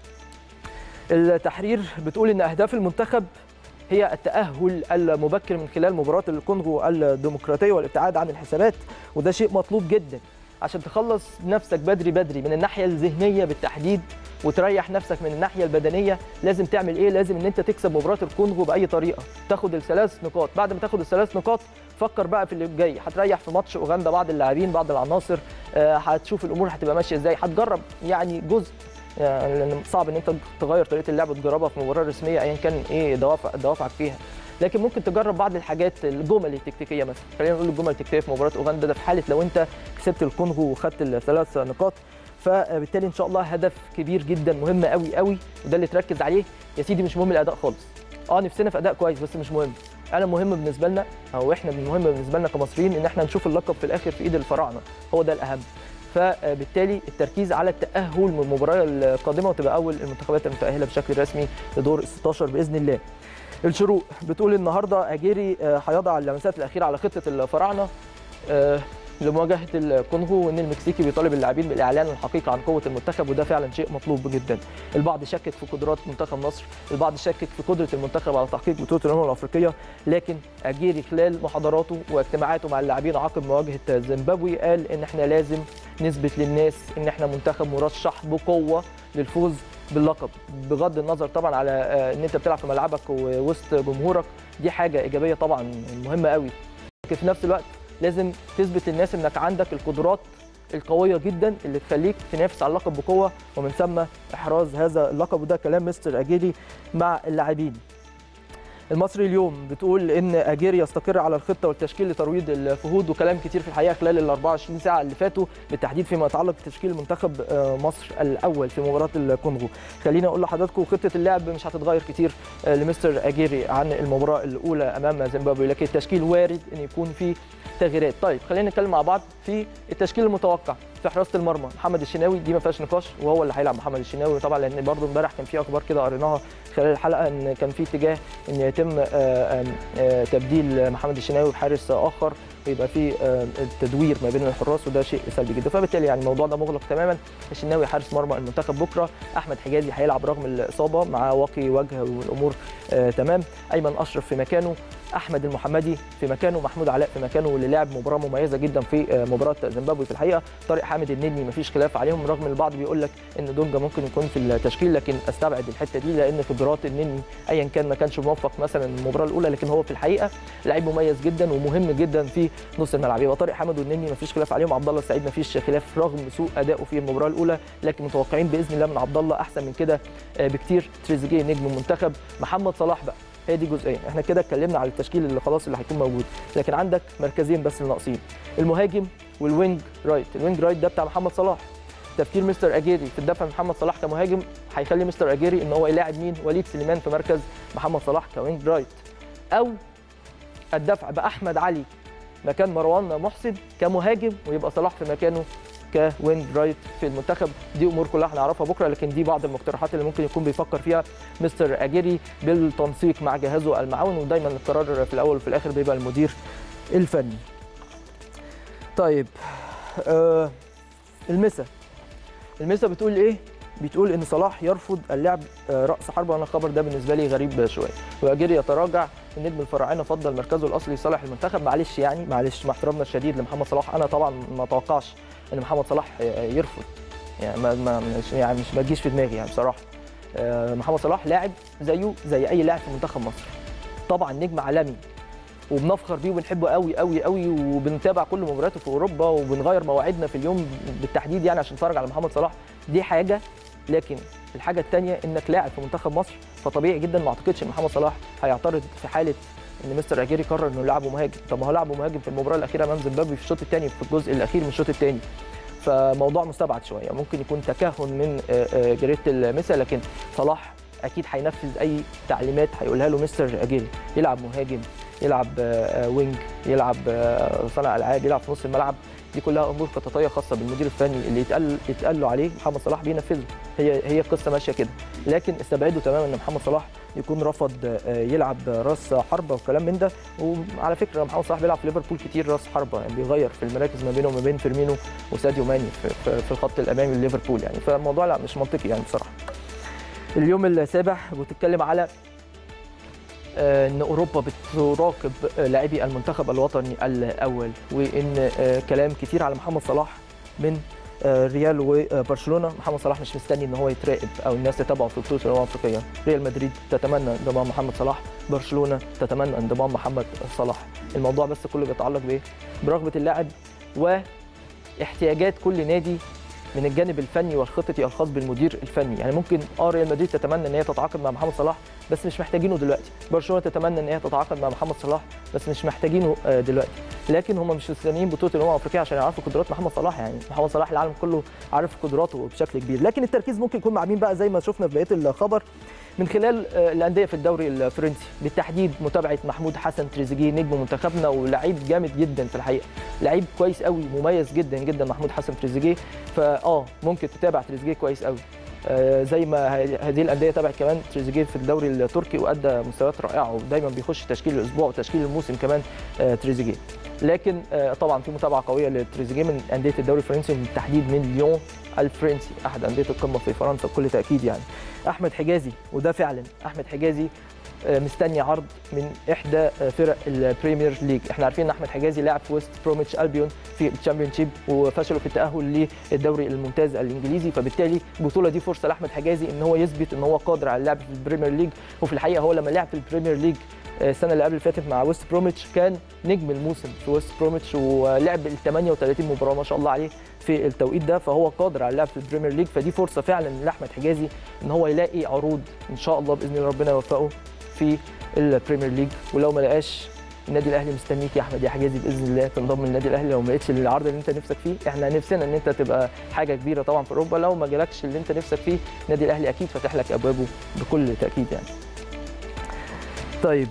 التحرير بتقول ان اهداف المنتخب هي التأهل المبكر من خلال مباراة الكونغو الديمقراطية والابتعاد عن الحسابات وده شيء مطلوب جدا عشان تخلص نفسك بدري بدري من الناحية الذهنية بالتحديد وتريح نفسك من الناحية البدنية لازم تعمل ايه لازم ان انت تكسب مباراة الكونغو بأي طريقة تاخد الثلاث نقاط بعد ما تاخد الثلاث نقاط فكر بقى في اللي جاي هتريح في ماتش اوغندا بعض اللاعبين بعض العناصر آه، هتشوف الامور هتبقى ماشيه ازاي هتجرب يعني جزء يعني لان صعب ان انت تغير طريقه اللعب وتجربها في مباراه رسميه ايا كان ايه دوافع دوافعك فيها لكن ممكن تجرب بعض الحاجات الجمل التكتيكيه مثلا خلينا نقول الجمل التكتيكيه في مباراه اوغندا ده في حاله لو انت كسبت الكونغو وخدت الثلاث نقاط فبالتالي ان شاء الله هدف كبير جدا مهم قوي قوي وده اللي تركز عليه يا سيدي مش مهم الاداء خالص اه نفسنا في اداء كويس بس مش مهم انا مهم بالنسبه لنا او احنا المهم بالنسبه لنا كمصريين ان احنا نشوف اللقب في الاخر في ايد الفراعنه هو ده الاهم فبالتالي التركيز على التاهل من المباراه القادمه وتبقى اول المنتخبات المتاهله بشكل رسمي لدور ال 16 باذن الله الشروق بتقول النهارده اجيري آه، هيضع اللمسات الاخيره على خطه الفراعنه آه، لمواجهه الكونغو وان المكسيكي بيطالب اللاعبين بالاعلان الحقيقي عن قوه المنتخب وده فعلا شيء مطلوب جدا البعض شكك في قدرات منتخب مصر البعض شكك في قدره المنتخب على تحقيق بطوله الامم الافريقيه لكن اجيري خلال محاضراته واجتماعاته مع اللاعبين عقب مواجهه زيمبابوي قال ان احنا لازم نثبت للناس ان احنا منتخب مرشح بقوه للفوز باللقب بغض النظر طبعا على آه، ان انت بتلعب في ملعبك ووسط جمهورك دي حاجه ايجابيه طبعا مهمه قوي لكن في نفس الوقت لازم تثبت للناس انك عندك القدرات القويه جدا اللي تخليك تنافس على اللقب بقوه ومن ثم احراز هذا اللقب وده كلام مستر اجيري مع اللاعبين المصري اليوم بتقول ان اجيري يستقر على الخطه والتشكيل لترويض الفهود وكلام كتير في الحقيقه خلال ال 24 ساعه اللي فاتوا بالتحديد فيما يتعلق بتشكيل منتخب آه، مصر الاول في مباراه الكونغو خليني اقول لحضراتكم خطه اللعب مش هتتغير كتير آه، لمستر اجيري عن المباراه الاولى امام زيمبابوي لكن التشكيل وارد ان يكون فيه تغييرات طيب خلينا نتكلم مع بعض في التشكيل المتوقع في حراسه المرمى محمد الشناوي دي ما فيهاش نقاش وهو اللي هيلعب محمد الشناوي طبعا لان برضه امبارح كان في اخبار كده قريناها خلال الحلقه ان كان في اتجاه ان يتم آه، آم، آه، تبديل محمد الشناوي بحارس اخر ويبقى في آه، التدوير ما بين الحراس وده شيء سلبي جدا فبالتالي يعني الموضوع ده مغلق تماما الشناوي حارس مرمى المنتخب بكره احمد حجازي هيلعب رغم الاصابه مع واقي وجه والامور آه، تمام ايمن اشرف في مكانه احمد المحمدي في مكانه محمود علاء في مكانه واللي لعب مباراه مميزه جدا في آه، مباراه زيمبابوي في الحقيقه طارق حامد النني مفيش خلاف عليهم رغم ان البعض بيقول لك ان دونجا ممكن يكون في التشكيل لكن استبعد الحته دي لان قدرات النني ايا كان ما كانش موفق مثلا المباراه الاولى لكن هو في الحقيقه لعيب مميز جدا ومهم جدا في نص الملعب يبقى طارق حامد والنني مفيش خلاف عليهم عبد الله السعيد مفيش خلاف رغم سوء ادائه في المباراه الاولى لكن متوقعين باذن الله من عبد الله احسن من كده آه، بكتير تريزيجيه نجم المنتخب محمد صلاح بقى هي دي جزئيه احنا كده اتكلمنا على التشكيل اللي خلاص اللي هيكون موجود لكن عندك مركزين بس اللي ناقصين المهاجم والوينج رايت الوينج رايت ده بتاع محمد صلاح تفكير مستر اجيري في الدفع من محمد صلاح كمهاجم هيخلي مستر اجيري ان هو يلاعب مين وليد سليمان في مركز محمد صلاح كوينج رايت او الدفع باحمد علي مكان مروان محسن كمهاجم ويبقى صلاح في مكانه كوينج رايت في المنتخب دي امور كلها هنعرفها بكره لكن دي بعض المقترحات اللي ممكن يكون بيفكر فيها مستر اجيري بالتنسيق مع جهازه المعاون ودايما القرار في الاول وفي الاخر بيبقى المدير الفني طيب آه المسا المسا بتقول ايه بتقول ان صلاح يرفض اللعب آه، راس حربه وانا الخبر ده بالنسبه لي غريب شويه واجيري يتراجع النجم الفراعنه فضل مركزه الاصلي لصالح المنتخب معلش يعني معلش مع احترامنا الشديد لمحمد صلاح انا طبعا ما اتوقعش ان محمد صلاح آه، يرفض يعني ما ما مش يعني مش ما تجيش في دماغي يعني بصراحه آه، محمد صلاح لاعب زيه زي اي لاعب في منتخب مصر طبعا نجم عالمي وبنفخر بيه وبنحبه قوي قوي قوي وبنتابع كل مبارياته في اوروبا وبنغير مواعيدنا في اليوم بالتحديد يعني عشان نتفرج على محمد صلاح دي حاجه لكن الحاجه الثانيه انك لاعب في منتخب مصر فطبيعي جدا ما اعتقدش ان محمد صلاح هيعترض في حاله ان مستر اجيري قرر انه يلعبه مهاجم طب ما هو لعبه مهاجم في المباراه الاخيره امام زيمبابوي في الشوط الثاني في الجزء الاخير من الشوط الثاني فموضوع مستبعد شويه ممكن يكون تكهن من آه، آه، جريده المسا لكن صلاح اكيد هينفذ اي تعليمات هيقولها له مستر اجيري يلعب مهاجم يلعب آه، آه، وينج يلعب آه، صانع العاب يلعب في نص الملعب دي كلها امور خططيه خاصه بالمدير الفني اللي يتقال يتقال له عليه محمد صلاح بينفذه هي هي القصه ماشيه كده لكن استبعدوا تماما ان محمد صلاح يكون رفض آه، يلعب راس حربه وكلام من ده وعلى فكره محمد صلاح بيلعب في ليفربول كتير راس حربه يعني بيغير في المراكز ما بينه وما بين فيرمينو وساديو ماني في, في, في الخط الامامي لليفربول يعني فالموضوع لا مش منطقي يعني بصراحه اليوم السابع بتتكلم على آه، ان اوروبا بتراقب آه، لاعبي المنتخب الوطني الاول وان آه، كلام كتير على محمد صلاح من آه، ريال وبرشلونه محمد صلاح مش مستني ان هو يتراقب او الناس تتابعه في بطوله الامم الافريقيه ريال مدريد تتمنى انضمام محمد صلاح برشلونه تتمنى انضمام محمد صلاح الموضوع بس كله بيتعلق بايه برغبه اللاعب واحتياجات كل نادي من الجانب الفني والخططي الخاص بالمدير الفني يعني ممكن اه ريال مدريد تتمنى ان هي تتعاقد مع محمد صلاح بس مش محتاجينه دلوقتي برشلونه تتمنى ان هي تتعاقد مع محمد صلاح بس مش محتاجينه آه، دلوقتي لكن هم مش مستنيين بطوله الامم الافريقيه عشان يعرفوا قدرات محمد صلاح يعني محمد صلاح العالم كله عارف قدراته بشكل كبير لكن التركيز ممكن يكون مع مين بقى زي ما شفنا في بقيه الخبر من خلال آه، الانديه في الدوري الفرنسي بالتحديد متابعه محمود حسن تريزيجيه نجم منتخبنا ولعيب جامد جدا في الحقيقه لعيب كويس قوي مميز جدا جدا محمود حسن تريزيجيه فاه ممكن تتابع تريزيجيه كويس قوي آه، زي ما ه- هذه الانديه تابعت كمان تريزيجيه في الدوري التركي وادى مستويات رائعه ودايما بيخش تشكيل الاسبوع وتشكيل الموسم كمان آه، تريزيجيه لكن آه، طبعا في متابعه قويه لتريزيجيه من انديه الدوري الفرنسي بالتحديد من ليون الفرنسي احد انديه القمه في فرنسا بكل تاكيد يعني احمد حجازي وده فعلا احمد حجازي آه، مستني عرض من احدى آه، فرق البريمير ليج احنا عارفين ان احمد حجازي لعب في ويست بروميتش البيون في الشامبيون شيب وفشلوا في التاهل للدوري الممتاز الانجليزي فبالتالي البطوله دي فرصه لاحمد حجازي ان هو يثبت ان هو قادر على اللعب في البريمير ليج وفي الحقيقه هو لما لعب في البريمير ليج آه، السنه اللي قبل اللي فاتت مع ويست بروميتش كان نجم الموسم في ويست بروميتش ولعب ال 38 مباراه ما شاء الله عليه في التوقيت ده فهو قادر على اللعب في البريمير ليج فدي فرصه فعلا لاحمد حجازي ان هو يلاقي عروض ان شاء الله باذن الله ربنا يوفقه في البريمير ليج ولو ما لقاش النادي الاهلي مستنيك يا احمد يا حجازي باذن الله تنضم للنادي الاهلي لو ما لقيتش العرض اللي انت نفسك فيه احنا نفسنا ان انت تبقى حاجه كبيره طبعا في اوروبا لو ما جالكش اللي انت نفسك فيه النادي الاهلي اكيد فاتح لك ابوابه بكل تاكيد يعني طيب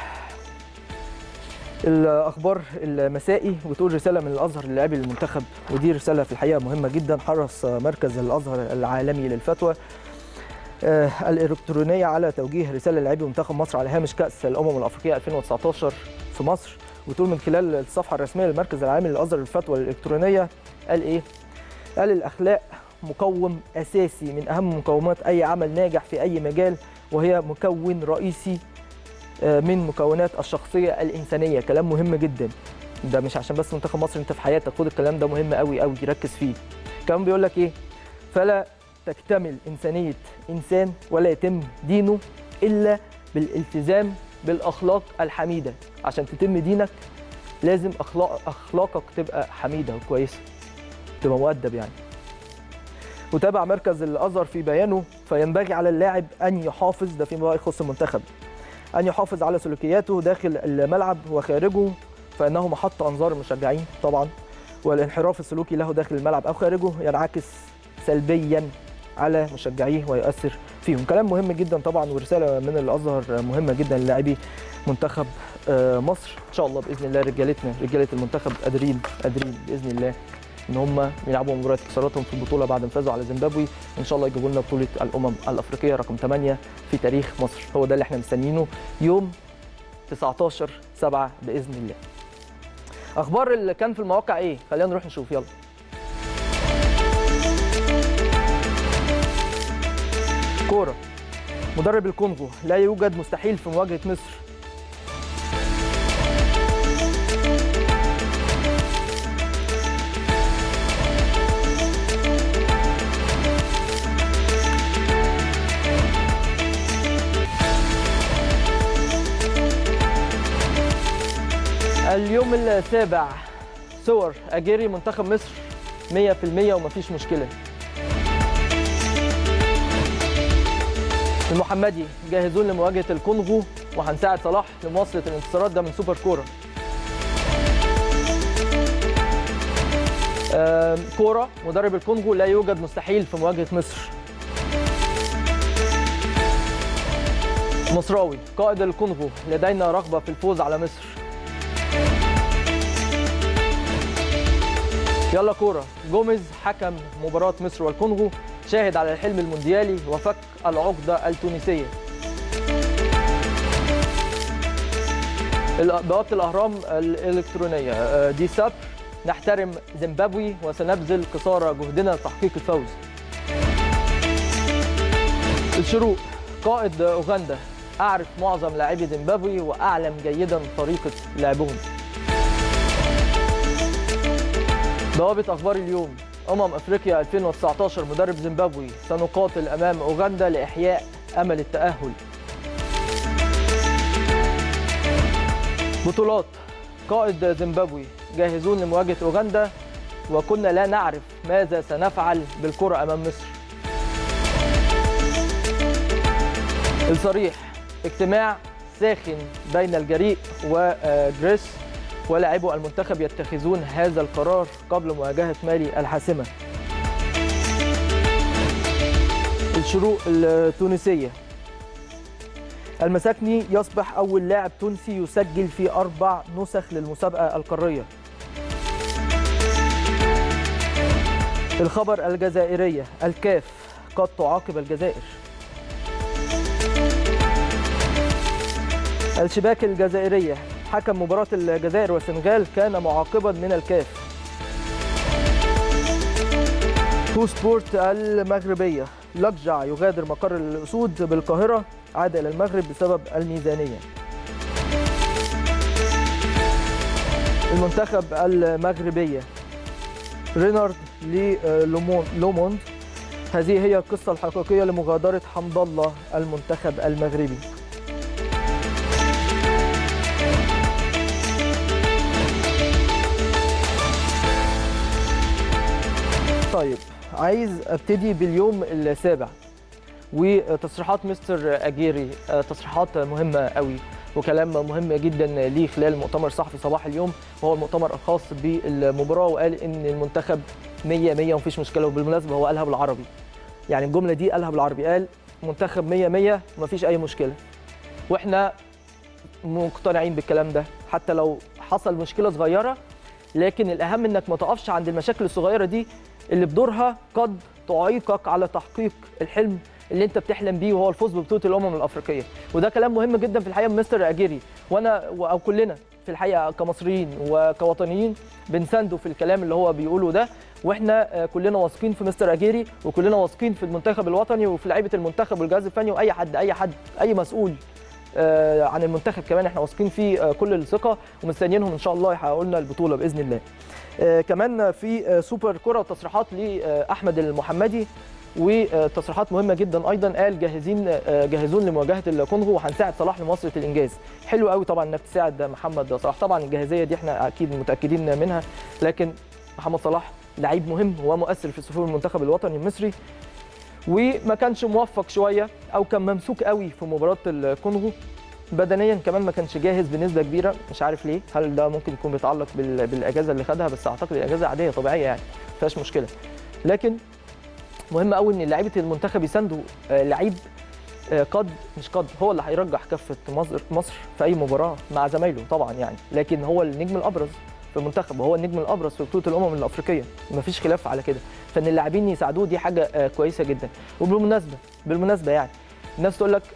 الاخبار المسائي بتقول رساله من الازهر للاعبي المنتخب ودي رساله في الحقيقه مهمه جدا حرص مركز الازهر العالمي للفتوى آه، الالكترونيه على توجيه رساله للاعبي منتخب مصر على هامش كاس الامم الافريقيه 2019 في مصر وتقول من خلال الصفحه الرسميه للمركز العالمي للازهر للفتوى الالكترونيه قال ايه؟ قال الاخلاق مقوم اساسي من اهم مقومات اي عمل ناجح في اي مجال وهي مكون رئيسي آه، من مكونات الشخصيه الانسانيه كلام مهم جدا ده مش عشان بس منتخب مصر انت في حياتك خد الكلام ده مهم قوي قوي ركز فيه كمان بيقول لك ايه فلا تكتمل انسانيه انسان ولا يتم دينه الا بالالتزام بالاخلاق الحميده عشان تتم دينك لازم اخلاق اخلاقك تبقى حميده وكويسه تبقى مؤدب يعني وتابع مركز الازهر في بيانه فينبغي على اللاعب ان يحافظ ده فيما يخص المنتخب ان يحافظ على سلوكياته داخل الملعب وخارجه فانه محط انظار المشجعين طبعا والانحراف السلوكي له داخل الملعب او خارجه ينعكس سلبيا على مشجعيه ويؤثر فيهم كلام مهم جدا طبعا ورساله من الازهر مهمه جدا للاعبي منتخب آه، مصر ان شاء الله باذن الله رجالتنا رجاله المنتخب قادرين قادرين باذن الله ان هم يلعبوا مباراه خسارتهم في البطوله بعد ما فازوا على زيمبابوي وان شاء الله يجيبوا لنا بطوله الامم الافريقيه رقم 8 في تاريخ مصر هو ده اللي احنا مستنيينه يوم 19 7 باذن الله اخبار اللي كان في المواقع ايه خلينا نروح نشوف يلا كوره مدرب الكونغو لا يوجد مستحيل في مواجهه مصر اليوم السابع صور اجيري منتخب مصر 100% ومفيش مشكله المحمدي جاهزون لمواجهه الكونغو وهنساعد صلاح لمواصله الانتصارات ده من سوبر كوره آم، كوره مدرب الكونغو لا يوجد مستحيل في مواجهه مصر مصراوي قائد الكونغو لدينا رغبه في الفوز على مصر يلا كوره جوميز حكم مباراه مصر والكونغو شاهد على الحلم المونديالي وفك العقده التونسيه ال- بوابه الاهرام الالكترونيه آه، دي ساب نحترم زيمبابوي وسنبذل قصارى جهدنا لتحقيق الفوز الشروق قائد اوغندا اعرف معظم لاعبي زيمبابوي واعلم جيدا طريقه لعبهم بوابة أخبار اليوم أمم أفريقيا 2019 مدرب زيمبابوي سنقاتل أمام أوغندا لإحياء أمل التأهل بطولات قائد زيمبابوي جاهزون لمواجهة أوغندا وكنا لا نعرف ماذا سنفعل بالكرة أمام مصر الصريح اجتماع ساخن بين الجريء وجريس ولاعبو المنتخب يتخذون هذا القرار قبل مواجهة مالي الحاسمة الشروق التونسية المساكني يصبح أول لاعب تونسي يسجل في أربع نسخ للمسابقة القارية الخبر الجزائرية الكاف قد تعاقب الجزائر الشباك الجزائرية حكم مباراة الجزائر والسنغال كان معاقبا من الكاف تو سبورت المغربية لقجع يغادر مقر الأسود بالقاهرة عاد إلى المغرب بسبب الميزانية المنتخب المغربية رينارد لوموند هذه هي القصة الحقيقية لمغادرة حمد الله المنتخب المغربي طيب عايز ابتدي باليوم السابع وتصريحات مستر اجيري تصريحات مهمه قوي وكلام مهم جدا ليه خلال مؤتمر صحفي صباح اليوم وهو المؤتمر الخاص بالمباراه وقال ان المنتخب 100 100 ومفيش مشكله وبالمناسبه هو قالها بالعربي يعني الجمله دي قالها بالعربي قال منتخب 100 100 ومفيش اي مشكله واحنا مقتنعين بالكلام ده حتى لو حصل مشكله صغيره لكن الاهم انك ما تقفش عند المشاكل الصغيره دي اللي بدورها قد تعيقك على تحقيق الحلم اللي انت بتحلم بيه وهو الفوز ببطوله الامم الافريقيه وده كلام مهم جدا في الحقيقه من مستر اجيري وانا او كلنا في الحقيقه كمصريين وكوطنيين بنسانده في الكلام اللي هو بيقوله ده واحنا كلنا واثقين في مستر اجيري وكلنا واثقين في المنتخب الوطني وفي لعيبه المنتخب والجهاز الفني واي حد اي حد اي مسؤول عن المنتخب كمان احنا واثقين فيه كل الثقه ومستنيينهم ان شاء الله يحققوا لنا البطوله باذن الله. كمان في سوبر كره وتصريحات لاحمد المحمدي وتصريحات مهمه جدا ايضا قال جاهزين جاهزون لمواجهه الكونغو وهنساعد صلاح لمواصله الانجاز حلو قوي طبعا انك تساعد محمد صلاح طبعا الجاهزيه دي احنا اكيد متاكدين منها لكن محمد صلاح لعيب مهم ومؤثر في صفوف المنتخب الوطني المصري وما كانش موفق شويه او كان ممسوك قوي في مباراه الكونغو بدنيا كمان ما كانش جاهز بنسبه كبيره مش عارف ليه هل ده ممكن يكون بيتعلق بالاجازه اللي خدها بس اعتقد الاجازه عاديه طبيعيه يعني ما فيهاش مشكله لكن مهم قوي ان لعيبه المنتخب يساندوا لعيب قد مش قد هو اللي هيرجح كفه مصر مصر في اي مباراه مع زمايله طبعا يعني لكن هو النجم الابرز في المنتخب وهو النجم الابرز في بطوله الامم الافريقيه مفيش خلاف على كده فان اللاعبين يساعدوه دي حاجه كويسه جدا وبالمناسبه بالمناسبه يعني الناس تقول لك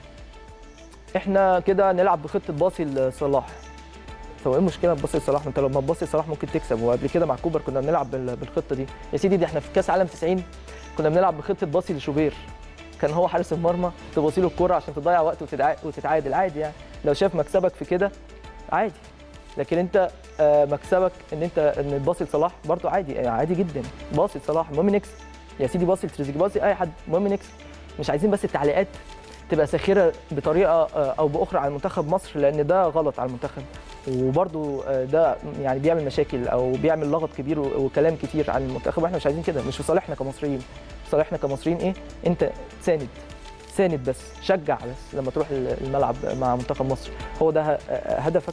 احنا كده نلعب بخطه باصي لصلاح هو ايه المشكله تباصي لصلاح ما انت لما تباصي لصلاح ممكن تكسب وقبل كده مع كوبر كنا بنلعب بالخطه دي يا سيدي دي احنا في كاس عالم 90 كنا بنلعب بخطه باصي لشوبير كان هو حارس المرمى تباصي له الكوره عشان تضيع وقت وتتعادل عادي يعني لو شاف مكسبك في كده عادي لكن انت مكسبك ان انت ان تباصي لصلاح برضه عادي يعني عادي جدا باصي لصلاح المهم نكسب يا سيدي باصي لتريزيجيه باصي اي حد المهم نكسب مش عايزين بس التعليقات تبقى ساخره بطريقه او باخرى على منتخب مصر لان ده غلط على المنتخب وبرده ده يعني بيعمل مشاكل او بيعمل لغط كبير وكلام كتير عن المنتخب واحنا مش عايزين كده مش في صالحنا كمصريين في صالحنا كمصريين ايه انت تساند ساند بس شجع بس لما تروح الملعب مع منتخب مصر هو ده هدفك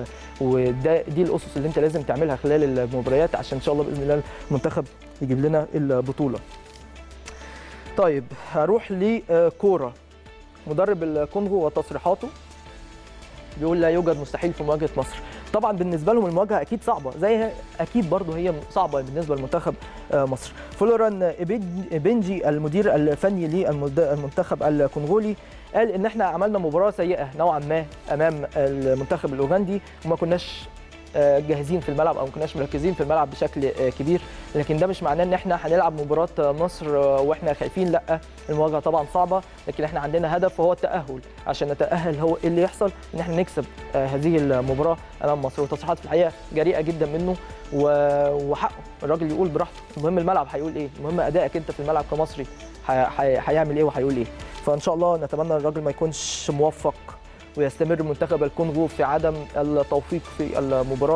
وده دي الاسس اللي انت لازم تعملها خلال المباريات عشان ان شاء الله باذن الله المنتخب يجيب لنا البطوله طيب هروح لكوره مدرب الكونغو وتصريحاته بيقول لا يوجد مستحيل في مواجهه مصر طبعا بالنسبه لهم المواجهه اكيد صعبه زي اكيد برضه هي صعبه بالنسبه لمنتخب مصر فلوران بنجي المدير الفني للمنتخب الكونغولي قال ان احنا عملنا مباراه سيئه نوعا ما امام المنتخب الاوغندي وما كناش جاهزين في الملعب او ما كناش مركزين في الملعب بشكل كبير لكن ده مش معناه ان احنا هنلعب مباراه مصر واحنا خايفين لا المواجهه طبعا صعبه لكن احنا عندنا هدف وهو التاهل عشان نتاهل هو ايه اللي يحصل ان احنا نكسب هذه المباراه امام مصر وتصريحات في الحقيقه جريئه جدا منه وحقه الراجل يقول براحته المهم الملعب هيقول ايه المهم ادائك انت في الملعب كمصري هيعمل ايه وهيقول ايه فان شاء الله نتمنى الراجل ما يكونش موفق ويستمر منتخب الكونغو في عدم التوفيق في المباراه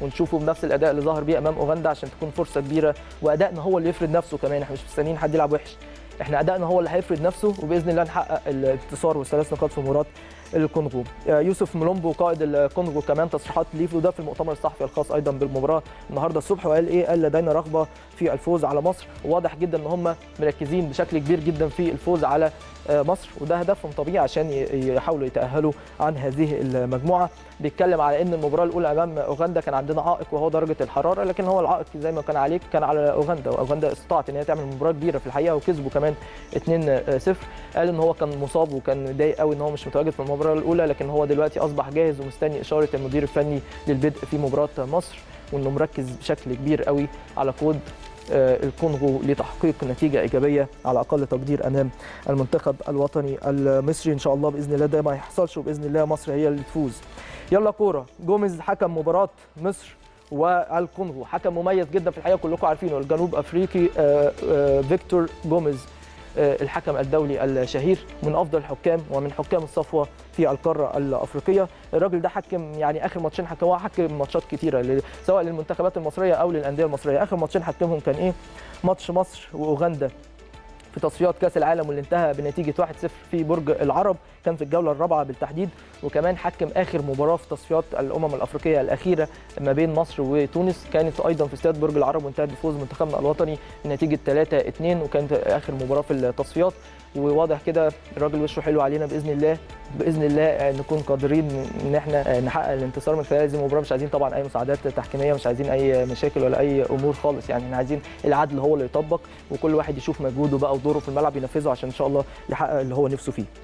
ونشوفه بنفس الاداء اللي ظهر بيه امام اوغندا عشان تكون فرصه كبيره وادائنا هو اللي يفرض نفسه كمان احنا مش مستنيين حد يلعب وحش احنا ادائنا هو اللي هيفرض نفسه وباذن الله نحقق الانتصار والثلاث نقاط في مباراه الكونغو يوسف مولومبو قائد الكونغو كمان تصريحات ليه وده في المؤتمر الصحفي الخاص ايضا بالمباراه النهارده الصبح وقال ايه قال لدينا رغبه في الفوز على مصر وواضح جدا ان هم مركزين بشكل كبير جدا في الفوز على مصر وده هدفهم طبيعي عشان يحاولوا يتاهلوا عن هذه المجموعه بيتكلم على ان المباراه الاولى امام اوغندا كان عندنا عائق وهو درجه الحراره لكن هو العائق زي ما كان عليك كان على اوغندا واوغندا استطاعت ان هي تعمل مباراه كبيره في الحقيقه وكسبوا كمان 2-0 قال ان هو كان مصاب وكان متضايق قوي ان هو مش متواجد في المباراه الاولى لكن هو دلوقتي اصبح جاهز ومستني اشاره المدير الفني للبدء في مباراه مصر وانه مركز بشكل كبير قوي على قود الكونغو لتحقيق نتيجه ايجابيه على اقل تقدير امام المنتخب الوطني المصري ان شاء الله باذن الله ده ما يحصلش وباذن الله مصر هي اللي تفوز يلا كوره جوميز حكم مباراه مصر والكونغو حكم مميز جدا في الحقيقه كلكم عارفينه الجنوب افريقي فيكتور جوميز الحكم الدولي الشهير من افضل الحكام ومن حكام الصفوه في القاره الافريقيه الراجل ده حكم يعني اخر ماتشين حكموها حكم ماتشات كتيره سواء للمنتخبات المصريه او للانديه المصريه اخر ماتشين حكمهم كان ايه ماتش مصر واوغندا في تصفيات كاس العالم واللي انتهى بنتيجه 1-0 في برج العرب كان في الجوله الرابعه بالتحديد وكمان حكم اخر مباراه في تصفيات الامم الافريقيه الاخيره ما بين مصر وتونس كانت ايضا في استاد برج العرب وانتهت بفوز منتخبنا الوطني بنتيجه 3-2 وكانت اخر مباراه في التصفيات وواضح كده الراجل وشه حلو علينا باذن الله باذن الله نكون قادرين ان احنا نحقق الانتصار من خلال هذه المباراه مش عايزين طبعا اي مساعدات تحكيميه مش عايزين اي مشاكل ولا اي امور خالص يعني احنا عايزين العدل هو اللي يطبق وكل واحد يشوف مجهوده بقى ودوره في الملعب ينفذه عشان ان شاء الله يحقق اللي هو نفسه فيه.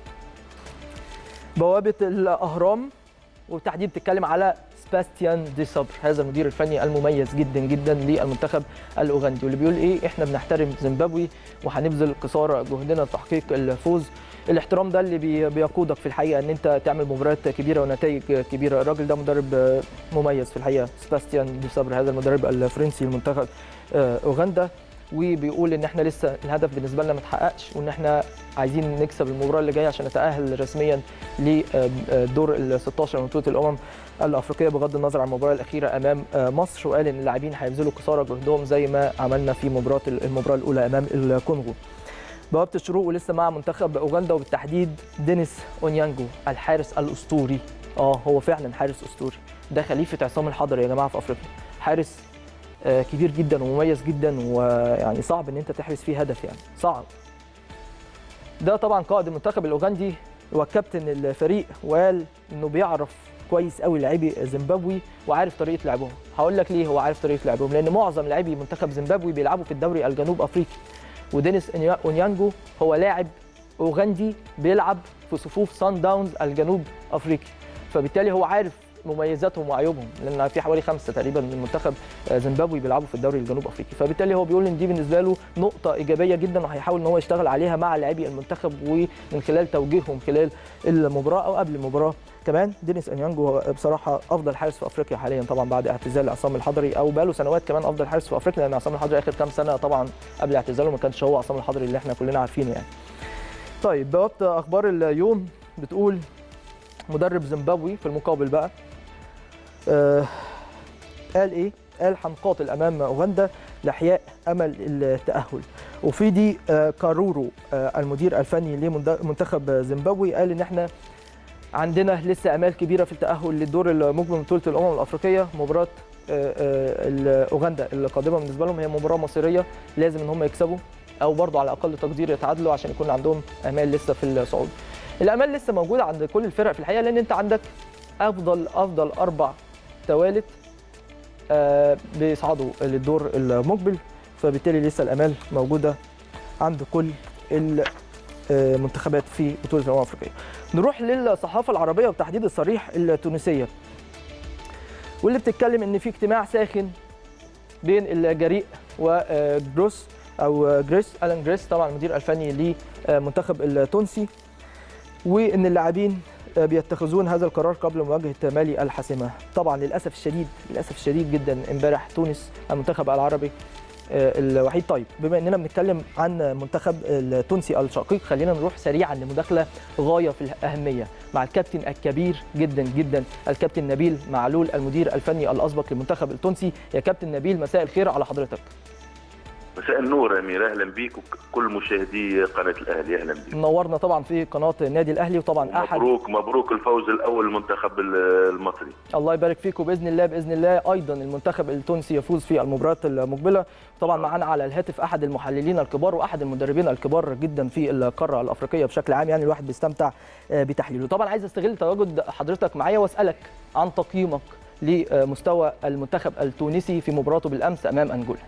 بوابه الاهرام وبالتحديد بتتكلم على سباستيان دي صبر هذا المدير الفني المميز جدا جدا للمنتخب الاوغندي واللي بيقول ايه احنا بنحترم زيمبابوي وهنبذل قصارى جهدنا لتحقيق الفوز الاحترام ده اللي بيقودك في الحقيقه ان انت تعمل مباريات كبيره ونتائج كبيره الراجل ده مدرب مميز في الحقيقه سباستيان دي صبر هذا المدرب الفرنسي لمنتخب اوغندا وبيقول ان احنا لسه الهدف بالنسبه لنا ما اتحققش وان احنا عايزين نكسب المباراه اللي جايه عشان نتاهل رسميا لدور ال 16 من بطوله الامم الافريقيه بغض النظر عن المباراه الاخيره امام مصر وقال ان اللاعبين هيبذلوا قصارى جهدهم زي ما عملنا في مباراه المباراه الاولى امام الكونغو بوابه الشروق ولسه مع منتخب اوغندا وبالتحديد دينيس اونيانجو الحارس الاسطوري اه هو فعلا حارس اسطوري ده خليفه عصام الحضري يا جماعه في افريقيا حارس كبير جدا ومميز جدا ويعني صعب ان انت تحرز فيه هدف يعني صعب ده طبعا قائد المنتخب الاوغندي وكابتن الفريق وقال انه بيعرف كويس قوي لاعبي زيمبابوي وعارف طريقه لعبهم هقول لك ليه هو عارف طريقه لعبهم لان معظم لاعبي منتخب زيمبابوي بيلعبوا في الدوري الجنوب افريقي ودينيس اونيانجو هو لاعب اوغندي بيلعب في صفوف سان داونز الجنوب افريقي فبالتالي هو عارف مميزاتهم وعيوبهم لان في حوالي خمسه تقريبا من منتخب زيمبابوي بيلعبوا في الدوري الجنوب افريقي فبالتالي هو بيقول ان دي بالنسبه له نقطه ايجابيه جدا وهيحاول ان هو يشتغل عليها مع لاعبي المنتخب ومن خلال توجيههم خلال المباراه او قبل المباراه كمان دينيس انيانجو هو بصراحه افضل حارس في افريقيا حاليا طبعا بعد اعتزال عصام الحضري او بقاله سنوات كمان افضل حارس في افريقيا لان عصام الحضري اخر كام سنه طبعا قبل اعتزاله ما كانش هو عصام الحضري اللي احنا كلنا عارفينه يعني. طيب بوابه اخبار اليوم بتقول مدرب زيمبابوي في المقابل بقى آه قال ايه؟ قال هنقاتل امام اوغندا لاحياء امل التاهل وفي دي آه كارورو آه المدير الفني لمنتخب زيمبابوي قال ان احنا عندنا لسه امال كبيره في التاهل للدور المقبل من بطوله الامم الافريقيه مباراه اوغندا القادمه بالنسبه لهم هي مباراه مصيريه لازم ان هم يكسبوا او برضه على اقل تقدير يتعادلوا عشان يكون عندهم امال لسه في الصعود الامال لسه موجوده عند كل الفرق في الحقيقه لان انت عندك افضل افضل اربع توالت آه بيصعدوا للدور المقبل فبالتالي لسه الامال موجوده عند كل المنتخبات في بطوله الامم الافريقيه. نروح للصحافه العربيه وبتحديد الصريح التونسيه. واللي بتتكلم ان في اجتماع ساخن بين الجريء وجروس او جريس الان جريس طبعا المدير الفني للمنتخب التونسي وان اللاعبين بيتخذون هذا القرار قبل مواجهه مالي الحاسمه طبعا للاسف الشديد للاسف الشديد جدا امبارح تونس المنتخب العربي آه، الوحيد طيب بما اننا بنتكلم عن منتخب التونسي الشقيق خلينا نروح سريعا لمداخله غايه في الاهميه مع الكابتن الكبير جدا جدا الكابتن نبيل معلول المدير الفني الاسبق للمنتخب التونسي يا كابتن نبيل مساء الخير على حضرتك مساء النور يا امير اهلا بيك وكل مشاهدي قناه الاهلي اهلا بيك منورنا طبعا في قناه النادي الاهلي وطبعا احد مبروك مبروك الفوز الاول للمنتخب المصري الله يبارك فيك وباذن الله باذن الله ايضا المنتخب التونسي يفوز في المباريات المقبله طبعا معانا على الهاتف احد المحللين الكبار واحد المدربين الكبار جدا في القاره الافريقيه بشكل عام يعني الواحد بيستمتع آه، بتحليله طبعا عايز استغل تواجد حضرتك معايا واسالك عن تقييمك لمستوى المنتخب التونسي في مباراته بالامس امام انجولا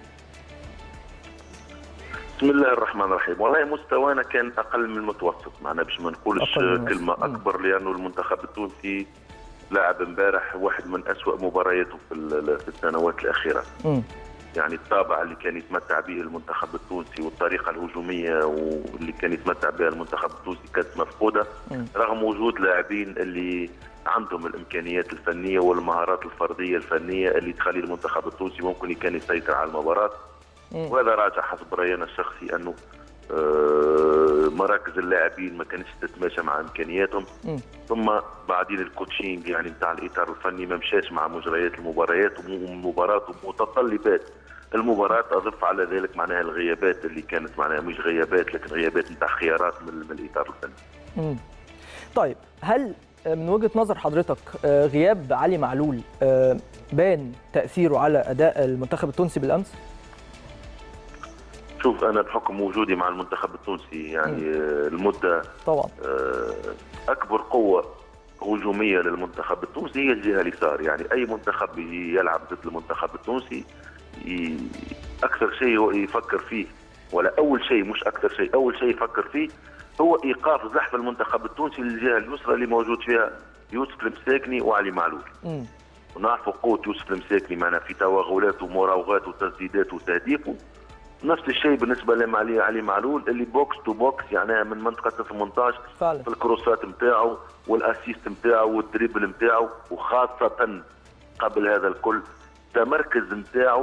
بسم الله الرحمن الرحيم والله مستوانا كان اقل من المتوسط معنا باش ما نقولش أقل من كلمه المتوسط. اكبر لانه المنتخب التونسي لعب امبارح واحد من أسوأ مبارياته في ال- في السنوات الاخيره امم يعني الطابع اللي كان يتمتع به المنتخب التونسي والطريقه الهجوميه واللي كان يتمتع بها المنتخب التونسي كانت مفقوده مم. رغم وجود لاعبين اللي عندهم الامكانيات الفنيه والمهارات الفرديه الفنيه اللي تخلي المنتخب التونسي ممكن كان يسيطر على المباراه مم. وهذا راجع حسب رايي انا الشخصي انه آه، مراكز اللاعبين ما كانتش تتماشى مع امكانياتهم مم. ثم بعدين الكوتشينج يعني نتاع الاطار الفني ما مشاش مع مجريات المباريات والمباراه ومتطلبات المباراة أضف على ذلك معناها الغيابات اللي كانت معناها مش غيابات لكن غيابات نتاع خيارات من, من الإطار الفني. مم. طيب هل من وجهه نظر حضرتك آه، غياب علي معلول آه، بان تاثيره على اداء المنتخب التونسي بالامس؟ شوف أنا بحكم وجودي مع المنتخب التونسي يعني آه، المدة طبعا آه، اكبر قوه هجوميه للمنتخب التونسي هي الجهه اليسار يعني اي منتخب يجي يلعب ضد المنتخب التونسي ي- اكثر شيء هو يفكر فيه ولا اول شيء مش اكثر شيء اول شيء يفكر فيه هو ايقاف زحف المنتخب التونسي للجهه اليسرى اللي موجود فيها يوسف المساكني وعلي معلول مم. ونعرفوا قوه يوسف المساكني معنا في توغلاته ومراوغاته وتسديداته وتهديفه نفس الشيء بالنسبه لعلي علي معلول اللي بوكس تو بوكس يعني من منطقه 18 فعلا في الكروسات نتاعو والاسيست نتاعو والدريبل نتاعو وخاصة قبل هذا الكل تمركز نتاعو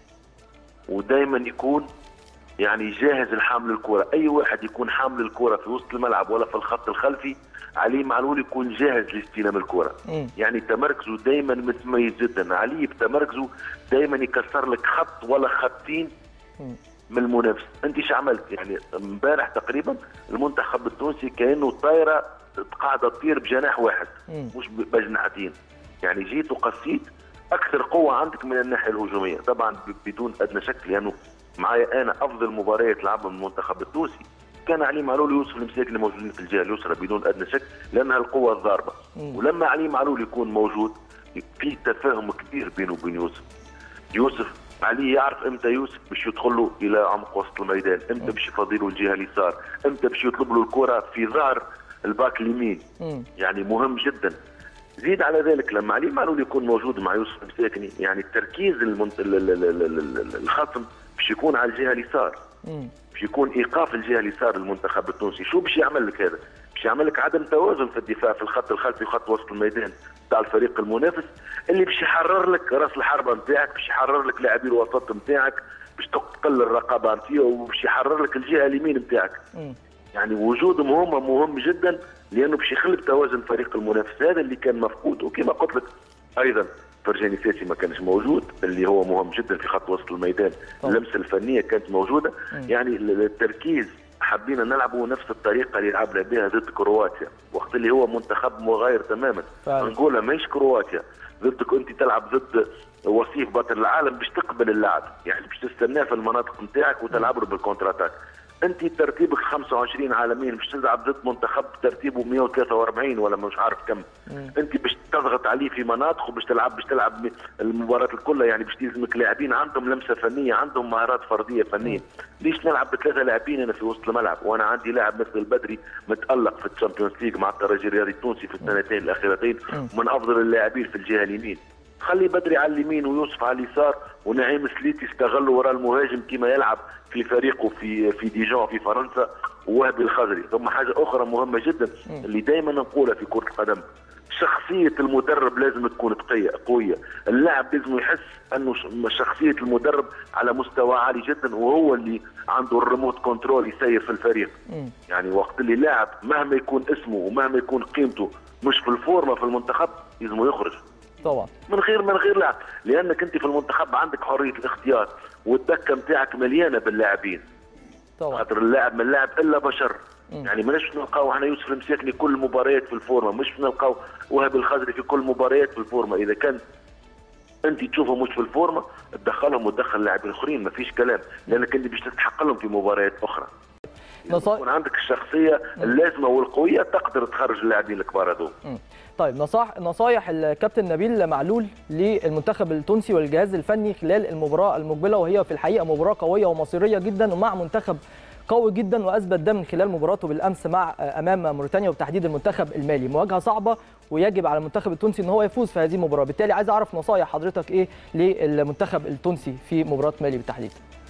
ودائما يكون يعني جاهز لحامل الكرة أي واحد يكون حامل الكرة في وسط الملعب ولا في الخط الخلفي علي معلول يكون جاهز لاستلام الكرة مم. يعني تمركزه دائما متميز جدا علي بتمركزه دائما يكسر لك خط ولا خطين مم. من المنافس انت ايش عملت يعني امبارح تقريبا المنتخب التونسي كانه طايره قاعده تطير بجناح واحد مم. مش ب- بجناحتين يعني جيت وقسيت اكثر قوه عندك من الناحيه الهجوميه طبعا ب- بدون ادنى شك لانه معايا انا افضل مباريات لعبها من المنتخب التونسي كان علي معلول ويوسف المساكني موجودين في الجهه اليسرى بدون ادنى شك لانها القوه الضاربه مم. ولما علي معلول يكون موجود في تفاهم كبير بينه وبين يوسف يوسف علي يعرف امتى يوسف باش يدخل له الى عمق وسط الميدان امتى باش يفضي له الجهه اليسار امتى باش يطلب له الكره في ظهر الباك اليمين مم. يعني مهم جدا زيد على ذلك لما علي معلول يكون موجود مع يوسف المساكني يعني التركيز المنت... ال- ال- ال- ال- ال- الخصم باش يكون على الجهه اليسار مم. باش يكون ايقاف الجهه اليسار للمنتخب التونسي شو باش يعمل لك هذا باش يعمل لك عدم توازن في الدفاع في الخط الخلفي وخط وسط الميدان بتاع الفريق المنافس اللي باش يحرر لك راس الحربه نتاعك باش يحرر لك لاعبي الوسط نتاعك باش تقل الرقابه نتاعه وباش يحرر لك الجهه اليمين نتاعك مم. يعني وجودهم هما مهم جدا لانه باش يخلي توازن فريق المنافس هذا اللي كان مفقود وكما قلت لك ايضا فرجاني ساسي ما كانش موجود اللي هو مهم جدا في خط وسط الميدان طبعا. اللمسه الفنيه كانت موجوده مم. يعني ال- التركيز حابين نلعبوا نفس الطريقه اللي لعبنا بها ضد كرواتيا وقت اللي هو منتخب مغاير تماما فعلا. انجولا ماهيش كرواتيا ضدك انت تلعب ضد وصيف بطل العالم باش تقبل اللعب يعني باش تستناه في المناطق نتاعك وتلعب له بالكونتر اتاك انت ترتيبك 25 عالميا باش تلعب ضد منتخب ترتيبه 143 ولا مش عارف كم مم. انت باش تضغط عليه في مناطق وباش تلعب باش تلعب م- المباراه الكلها يعني باش تلزمك لاعبين عندهم لمسه فنيه عندهم مهارات فرديه فنيه ليش نلعب بثلاثه لاعبين انا في وسط الملعب وانا عندي لاعب مثل البدري متالق في الشامبيونز ليج مع الترجي الرياضي التونسي في السنتين الاخيرتين مم. من افضل اللاعبين في الجهه اليمين خلي بدري على اليمين ويوسف على اليسار ونعيم سليتي استغلوا وراء المهاجم كما يلعب في فريقه في في ديجون في فرنسا ووهبي الخضري ثم حاجه اخرى مهمه جدا اللي دائما نقولها في كره القدم شخصيه المدرب لازم تكون قويه قويه اللاعب لازم يحس انه ش- شخصيه المدرب على مستوى عالي جدا وهو اللي عنده الريموت كنترول يسير في الفريق مم. يعني وقت اللي لاعب مهما يكون اسمه ومهما يكون قيمته مش في الفورمه في المنتخب لازم يخرج طبعا من غير من غير لاعب لانك انت في المنتخب عندك حريه الاختيار والدكه نتاعك مليانه باللاعبين طبعا خاطر اللاعب من اللاعب الا بشر مم. يعني ماناش نلقاو احنا يوسف المساكني كل مباريات في الفورمه مش نلقاو وهب الخزري في كل مباريات في الفورمه اذا كان انت تشوفهم مش في الفورمه تدخلهم وتدخل لاعبين اخرين ما فيش كلام لانك انت باش تستحق لهم في مباريات اخرى نصائح يكون عندك الشخصيه اللازمه والقويه تقدر تخرج اللاعبين الكبار هذول مم. طيب نصائح نصائح الكابتن نبيل معلول للمنتخب التونسي والجهاز الفني خلال المباراه المقبله وهي في الحقيقه مباراه قويه ومصيريه جدا ومع منتخب قوي جدا واثبت ده من خلال مباراته بالامس مع امام موريتانيا وبتحديد المنتخب المالي مواجهه صعبه ويجب على المنتخب التونسي ان هو يفوز في هذه المباراه بالتالي عايز اعرف نصائح حضرتك ايه للمنتخب التونسي في مباراه مالي بالتحديد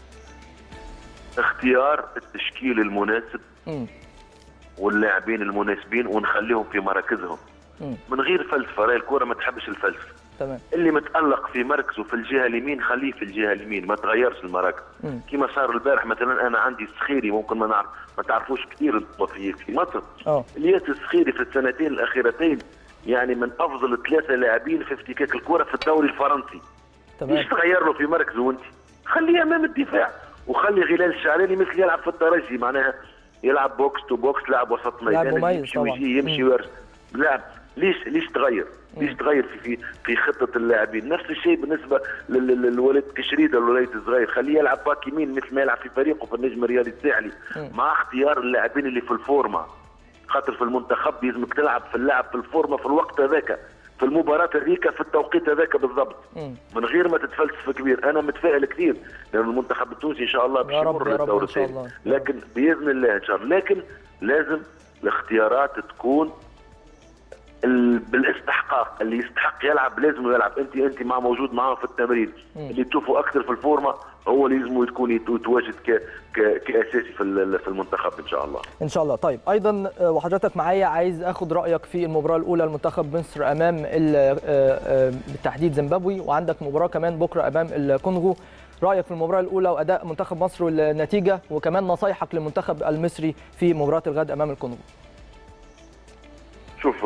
اختيار التشكيل المناسب مم. واللاعبين المناسبين ونخليهم في مراكزهم مم. من غير فلسفه راهي الكره ما تحبش الفلسفه تمام اللي متالق في مركزه في الجهه اليمين خليه في الجهه اليمين ما تغيرش المراكز مم. كما صار البارح مثلا انا عندي سخيري ممكن ما نعرف ما تعرفوش كثير انتم في في مصر اه الياس السخيري في السنتين الاخيرتين يعني من افضل ثلاثه لاعبين في افتكاك الكره في الدوري الفرنسي تمام ليش تغير له في مركزه انت خليه امام الدفاع وخلي غلال الشعراني مثل يلعب في الترجي معناها يلعب بوكس تو بوكس لاعب وسط لاعب ميدان مميز يمشي طبعاً. ويجي يمشي مم. ويرجع لاعب ليش ليش تغير؟ ليش تغير في في في خطه اللاعبين؟ نفس الشيء بالنسبه لل- لل- للولد كشريده الوليد الصغير خليه يلعب باك يمين مثل ما يلعب في فريقه في النجم الرياضي الساحلي مم. مع اختيار اللاعبين اللي في الفورمه خاطر في المنتخب لازمك تلعب في اللعب في الفورمه في الوقت هذاك في المباراه هذيك في التوقيت هذاك بالضبط مم. من غير ما تتفلسف كبير انا متفائل كثير لان المنتخب التونسي ان شاء الله باش يا رب- يمر يا رب للدور إن شاء الثاني الله. لكن باذن الله ان شاء الله لكن لازم الاختيارات تكون ال- بالاستحقاق اللي يستحق يلعب لازم يلعب انت انت مع موجود معاه في التمرين مم. اللي تشوفه اكثر في الفورمه هو اللي لازم يكون يت- يتواجد ك... ك... كاساسي في ال- في المنتخب ان شاء الله ان شاء الله طيب ايضا آه، وحضرتك معايا عايز اخد رايك في المباراه الاولى لمنتخب مصر امام ال- آه، آه، بالتحديد زيمبابوي وعندك مباراه كمان بكره امام الكونغو رايك في المباراه الاولى واداء منتخب مصر والنتيجه وكمان نصايحك للمنتخب المصري في مباراه الغد امام الكونغو شوف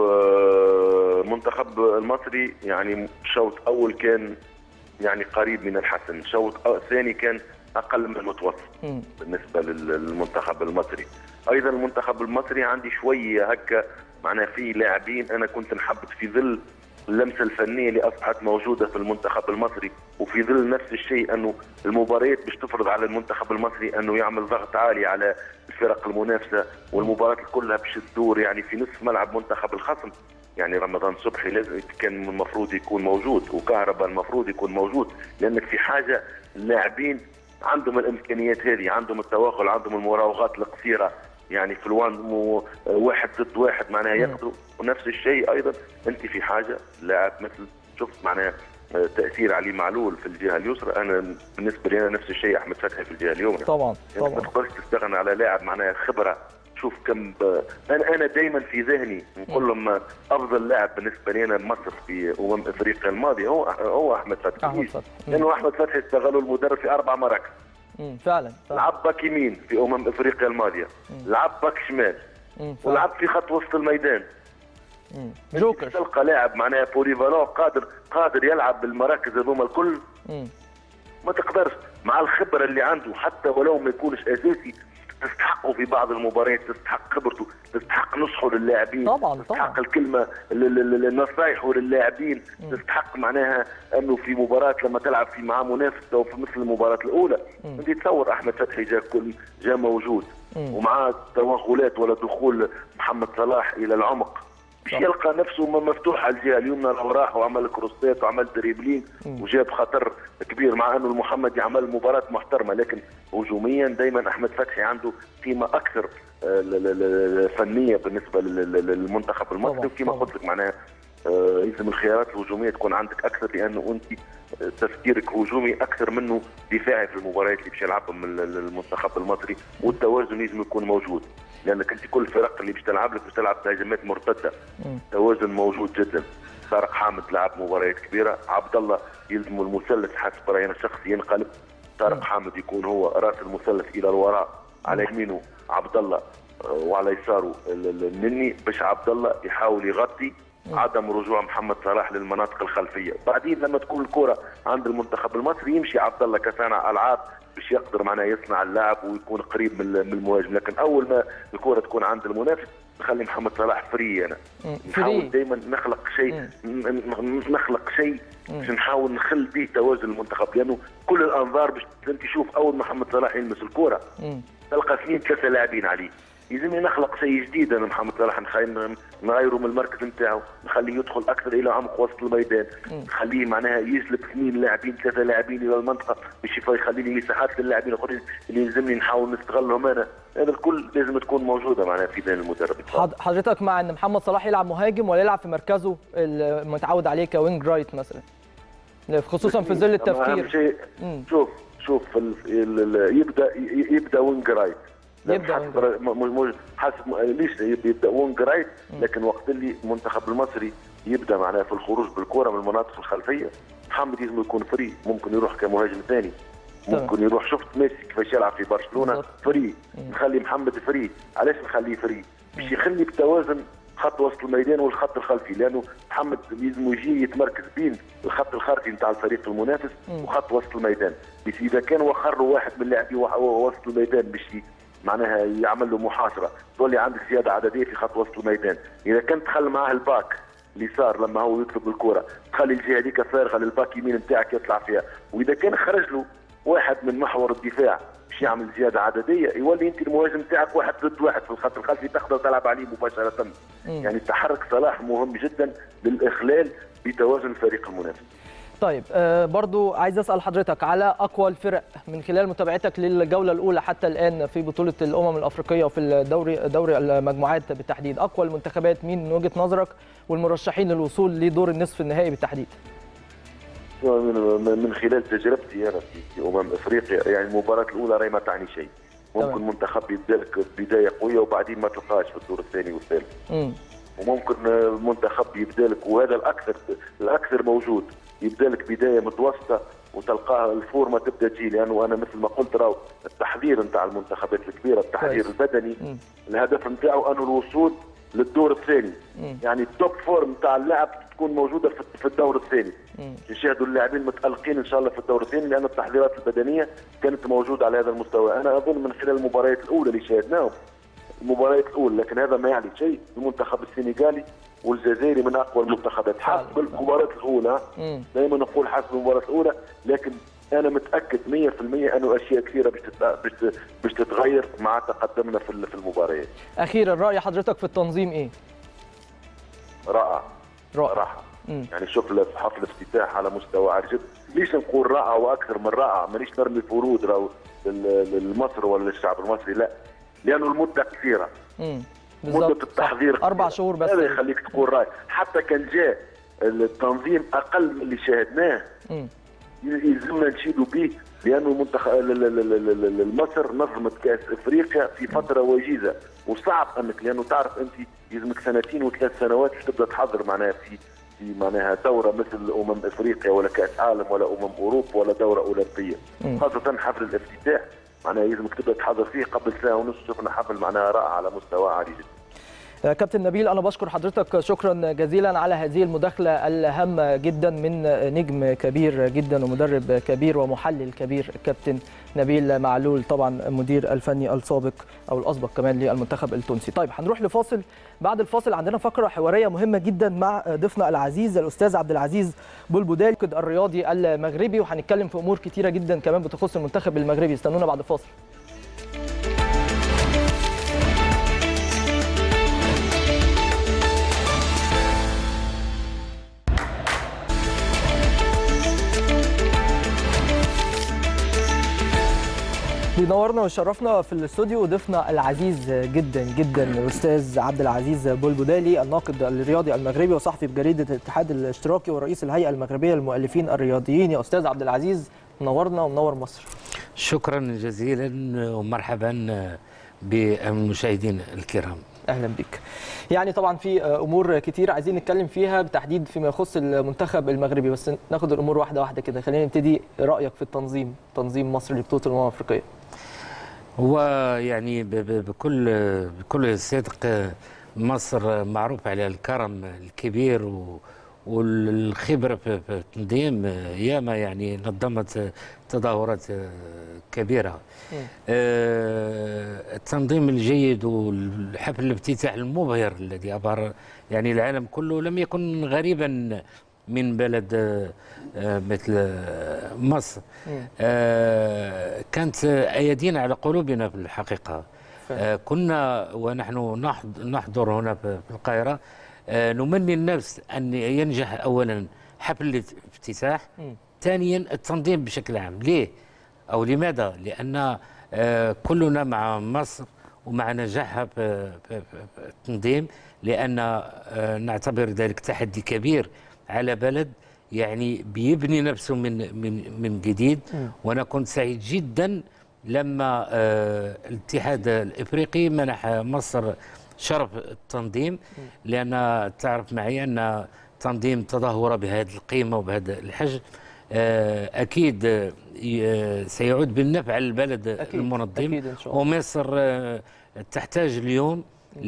آه، المنتخب المصري يعني شوط اول كان يعني قريب من الحسن شوط أ- ثاني كان اقل من المتوسط مم. بالنسبه لل- للمنتخب المصري ايضا المنتخب المصري عندي شويه هكا معناها في لاعبين انا كنت نحبط في ظل اللمسه الفنيه اللي اصبحت موجوده في المنتخب المصري وفي ظل نفس الشيء انه المباريات باش تفرض على المنتخب المصري انه يعمل ضغط عالي على الفرق المنافسه والمباراه كلها باش تدور يعني في نصف ملعب منتخب الخصم يعني رمضان صبحي لازم كان المفروض يكون موجود وكهرباء المفروض يكون موجود لانك في حاجه اللاعبين عندهم الامكانيات هذه عندهم التواصل عندهم المراوغات القصيره يعني في الوان مو واحد ضد واحد معناها مم. يقدروا ونفس الشيء ايضا انت في حاجه لاعب مثل شفت معناها آه، تاثير علي معلول في الجهه اليسرى انا بالنسبه لي أنا نفس الشيء احمد فتحي في الجهه اليمنى طبعا يعني ما طبعا تقدرش تستغنى على لاعب معناها خبره شوف كم ب... انا انا دائما في ذهني نقول لهم افضل لاعب بالنسبه لي انا بمصر في امم افريقيا الماضيه هو هو احمد فتحي احمد ليش؟ فتحي مم. لانه احمد فتحي استغلوا المدرب في اربع مراكز مم. فعلا فعلا لعب باك يمين في امم افريقيا الماضيه لعب باك شمال مم. فعلا. ولعب في خط وسط الميدان مم. جوكر تلقى لاعب معناها بوليفالون قادر قادر يلعب بالمراكز هذوما الكل مم. ما تقدرش مع الخبره اللي عنده حتى ولو ما يكونش اساسي تستحقه في بعض المباريات تستحق خبرته تستحق نصحه للاعبين طبعاً، طبعاً. تستحق الكلمه ل- ل- ل- نصايحه للاعبين تستحق معناها انه في مباراه لما تلعب في مع منافس او في مثل المباراه الاولى مم. انت تصور احمد فتحي جا كل جا موجود مم. ومعاه توغلات ولا دخول محمد صلاح الى العمق مش صح. يلقى نفسه م- مفتوح على الجهه اليمنى لو راح وعمل كروسات وعمل دريبلين مم. وجاب خطر كبير مع انه المحمدي عمل مباراه محترمه لكن هجوميا دائما احمد فتحي عنده قيمه اكثر آه، ل- ل- ل- فنيه بالنسبه لل- لل- للمنتخب المصري طبعاً، وكما طبعاً. قلت لك معناها آه، لازم الخيارات الهجوميه تكون عندك اكثر لانه انت آه، تفكيرك هجومي اكثر منه دفاعي في المباريات اللي باش يلعبهم ال- ال- المنتخب المصري والتوازن لازم يكون موجود لانك انت كل الفرق اللي باش تلعب لك باش تلعب بهجمات مرتده مم. توازن موجود جدا طارق حامد لعب مباريات كبيره عبد الله يلزم المثلث حسب رايي انا الشخصي ينقلب طارق حامد يكون هو راس المثلث الى الوراء على يمينه عبد الله آه، وعلى يساره ال- ال- النني باش عبد الله يحاول يغطي عدم رجوع محمد صلاح للمناطق الخلفيه بعدين لما تكون الكره عند المنتخب المصري يمشي عبد الله كصانع العاب باش يقدر معناه يصنع اللعب ويكون قريب من من المهاجم لكن اول ما الكره تكون عند المنافس نخلي محمد صلاح فري انا مم. نحاول فري دائما نخلق شيء ن- ن- نخلق شيء باش نحاول نخل به توازن المنتخب لانه كل الانظار باش انت تشوف اول ما محمد صلاح يلمس الكره مم. تلقى اثنين ثلاثه لاعبين عليه يلزمني نخلق شيء جديد انا محمد صلاح نخلي نغيره من المركز نتاعو نخليه يدخل اكثر الى عمق وسط الميدان نخليه معناها يجلب اثنين لاعبين ثلاثه لاعبين الى المنطقه باش يف- يخلي لي مساحات للاعبين الاخرين اللي يلزمني نحاول نستغلهم انا هذا الكل لازم تكون موجوده معناها في ذهن المدرب حض- حضرتك مع ان محمد صلاح يلعب مهاجم ولا يلعب في مركزه المتعود عليه كوينج رايت مثلا خصوصا في ظل اهم التفكير شيء مم. شوف شوف ال ال ال يبدا ي- يبدا وينج رايت يبدأ حسب وينج م- م- حسب ليش يبدا وينج رايت لكن وقت اللي المنتخب المصري يبدا معناها في الخروج بالكره من المناطق الخلفيه محمد لازم يكون فري ممكن يروح كمهاجم ثاني تمام. ممكن يروح شفت ميسي كيفاش يلعب في برشلونه بالضبط. فري نخلي محمد فري علاش نخليه فري باش يخلي بتوازن خط وسط الميدان والخط الخلفي لانه محمد لازم يجي يتمركز بين الخط الخلفي نتاع الفريق المنافس وخط وسط الميدان بس اذا كان وخر واحد من لاعبي وح- وسط الميدان باش ي- معناها يعمل له محاصره تولي عندك زياده عدديه في خط وسط الميدان اذا كنت تخلي معاه الباك اليسار لما هو يطلب الكره تخلي الجهه هذيك فارغه للباك يمين نتاعك يطلع فيها واذا كان خرج له واحد من محور الدفاع باش يعمل زياده عدديه يولي انت المهاجم تاعك واحد ضد واحد في الخط الخلفي تقدر تلعب عليه مباشره يعني تحرك صلاح مهم جدا للاخلال بتوازن الفريق المنافس طيب آه برضو عايز اسال حضرتك على اقوى الفرق من خلال متابعتك للجوله الاولى حتى الان في بطوله الامم الافريقيه وفي الدوري دوري المجموعات بالتحديد اقوى المنتخبات مين من وجهه نظرك والمرشحين للوصول لدور النصف النهائي بالتحديد من من خلال تجربتي انا في في امم افريقيا يعني المباراه الاولى راهي ما تعني شيء ممكن تمام. منتخب يبدا لك بدايه قويه وبعدين ما تلقاش في الدور الثاني والثالث امم وممكن المنتخب يبدا لك وهذا الاكثر الاكثر موجود يبدا لك بدايه متوسطه وتلقاها الفورمه تبدا تجي لانه انا مثل ما قلت راهو التحضير نتاع المنتخبات الكبيره التحضير كويس. البدني مم. الهدف نتاعو انه الوصول للدور الثاني مم. يعني التوب فورم نتاع اللاعب تكون موجوده في- في الدور الثاني مم. يشاهدوا اللاعبين متالقين ان شاء الله في الدور الثاني لان التحضيرات البدنيه كانت موجوده على هذا المستوى انا اظن من خلال المباريات الاولى اللي شاهدناهم المباريات الاولى لكن هذا ما يعني شيء المنتخب السنغالي والجزائري من اقوى المنتخبات حسب فعلا. المباراه الاولى مم. دائما نقول حسب المباراه الاولى لكن انا متاكد 100% انه اشياء كثيره باش تت- باش ت- باش تتغير مع تقدمنا في ال- في المباريات اخيرا راي حضرتك في التنظيم ايه رائع رائع صراحه مم. يعني شوف له في حفل افتتاح على مستوى عالي جدا ليش نقول رائع واكثر من رائع مانيش نرمي فرود راهو لل- للمصر ولا للشعب المصري لا لانه المده قصيره مم. مده بالظبط صح. التحضير اربع قصيرة. شهور بس هذا يخليك تقول راي حتى كان جاء التنظيم اقل من اللي شاهدناه مم. يلزمنا نشيدوا به لانه المنتخب مصر نظمت كاس افريقيا في فتره وجيزه وصعب انك لانه تعرف انت يلزمك سنتين وثلاث سنوات باش تبدا تحضر معناها في في معناها دوره مثل امم افريقيا ولا كاس عالم ولا امم اوروبا ولا دوره اولمبيه مم. خاصه حفل الافتتاح معناها يلزمك تبدا تحضر فيه قبل ساعه ونص شفنا حفل معناها رائع على مستوى عالي جدا آه، كابتن نبيل انا بشكر حضرتك شكرا جزيلا على هذه المداخله الهامه جدا من نجم كبير جدا ومدرب كبير ومحلل كبير كابتن نبيل معلول طبعا مدير الفني السابق او الاسبق كمان للمنتخب التونسي طيب هنروح لفاصل بعد الفاصل عندنا فقره حواريه مهمه جدا مع ضيفنا العزيز الاستاذ عبد العزيز بلبودال الرياضي المغربي وهنتكلم في امور كتيره جدا كمان بتخص المنتخب المغربي استنونا بعد الفاصل بينورنا ويشرفنا في الاستوديو ضيفنا العزيز جدا جدا الاستاذ عبد العزيز بلبودالي الناقد الرياضي المغربي وصحفي بجريده الاتحاد الاشتراكي ورئيس الهيئه المغربيه للمؤلفين الرياضيين يا استاذ عبد العزيز منورنا ومنور مصر شكرا جزيلا ومرحبا بالمشاهدين الكرام اهلا بك يعني طبعا في امور كتير عايزين نتكلم فيها بالتحديد فيما يخص المنتخب المغربي بس ناخد الامور واحده واحده كده خلينا نبتدي رايك في التنظيم تنظيم مصر لبطوله الامم الافريقيه هو يعني ب- ب- بكل بكل صدق مصر معروف على الكرم الكبير و والخبرة في في التنظيم ياما يعني نظمت تظاهرات كبيرة آه، التنظيم الجيد والحفل الافتتاح المبهر الذي أبهر يعني العالم كله لم يكن غريبا من بلد آه، مثل آه، مصر آه، كانت أيدينا على قلوبنا في الحقيقة فعلا. آه، كنا ونحن نحض- نحضر هنا في في القاهرة آه، نمني النفس أن ينجح أولا حفل الافتتاح مم. ثانيا التنظيم بشكل عام ليه أو لماذا لأن آه، كلنا مع مصر ومع نجاحها في في- في- في التنظيم لأن آه، نعتبر ذلك تحدي كبير على بلد يعني بيبني نفسه من من من جديد مم. وانا كنت سعيد جدا لما آه، الاتحاد الافريقي منح مصر شرف التنظيم لان تعرف معي ان تنظيم تظاهره بهذه القيمه وبهذا الحجم آه، اكيد آه، ي- سيعود بالنفع للبلد أكيد، المنظم أكيد إن شاء الله. ومصر آه، تحتاج اليوم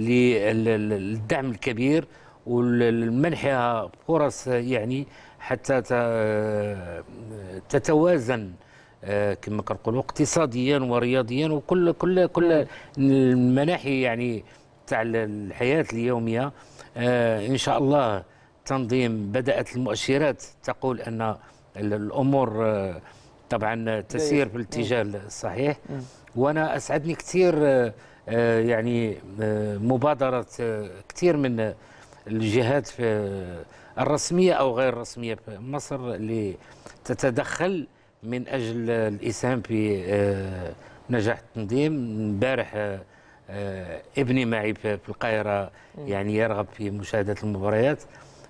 للدعم الكبير والمنحها فرص يعني حتى ت- تتوازن آه، كما كنقولوا اقتصاديا ورياضيا وكل كل كل المناحي يعني تاع الحياه اليوميه آه، ان شاء الله تنظيم بدات المؤشرات تقول ان ال- الامور آه، طبعا تسير في الاتجاه الصحيح وانا اسعدني كثير آه، آه، يعني آه، مبادره آه، كثير من الجهات في الرسميه او غير الرسميه في مصر اللي تتدخل من اجل الاسهام في آه، نجاح التنظيم امبارح آه، آه، ابني معي في في القاهره يعني يرغب في مشاهده المباريات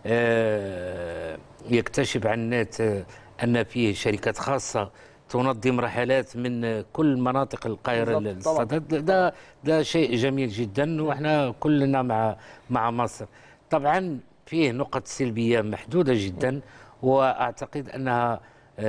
آه، يكتشف عن النت آه، ان فيه شركات خاصه تنظم رحلات من كل مناطق القاهره بالضبط، طبعاً. للصدد ده ده شيء جميل جدا واحنا كلنا مع مع مصر طبعا فيه نقط سلبيه محدوده جدا واعتقد انها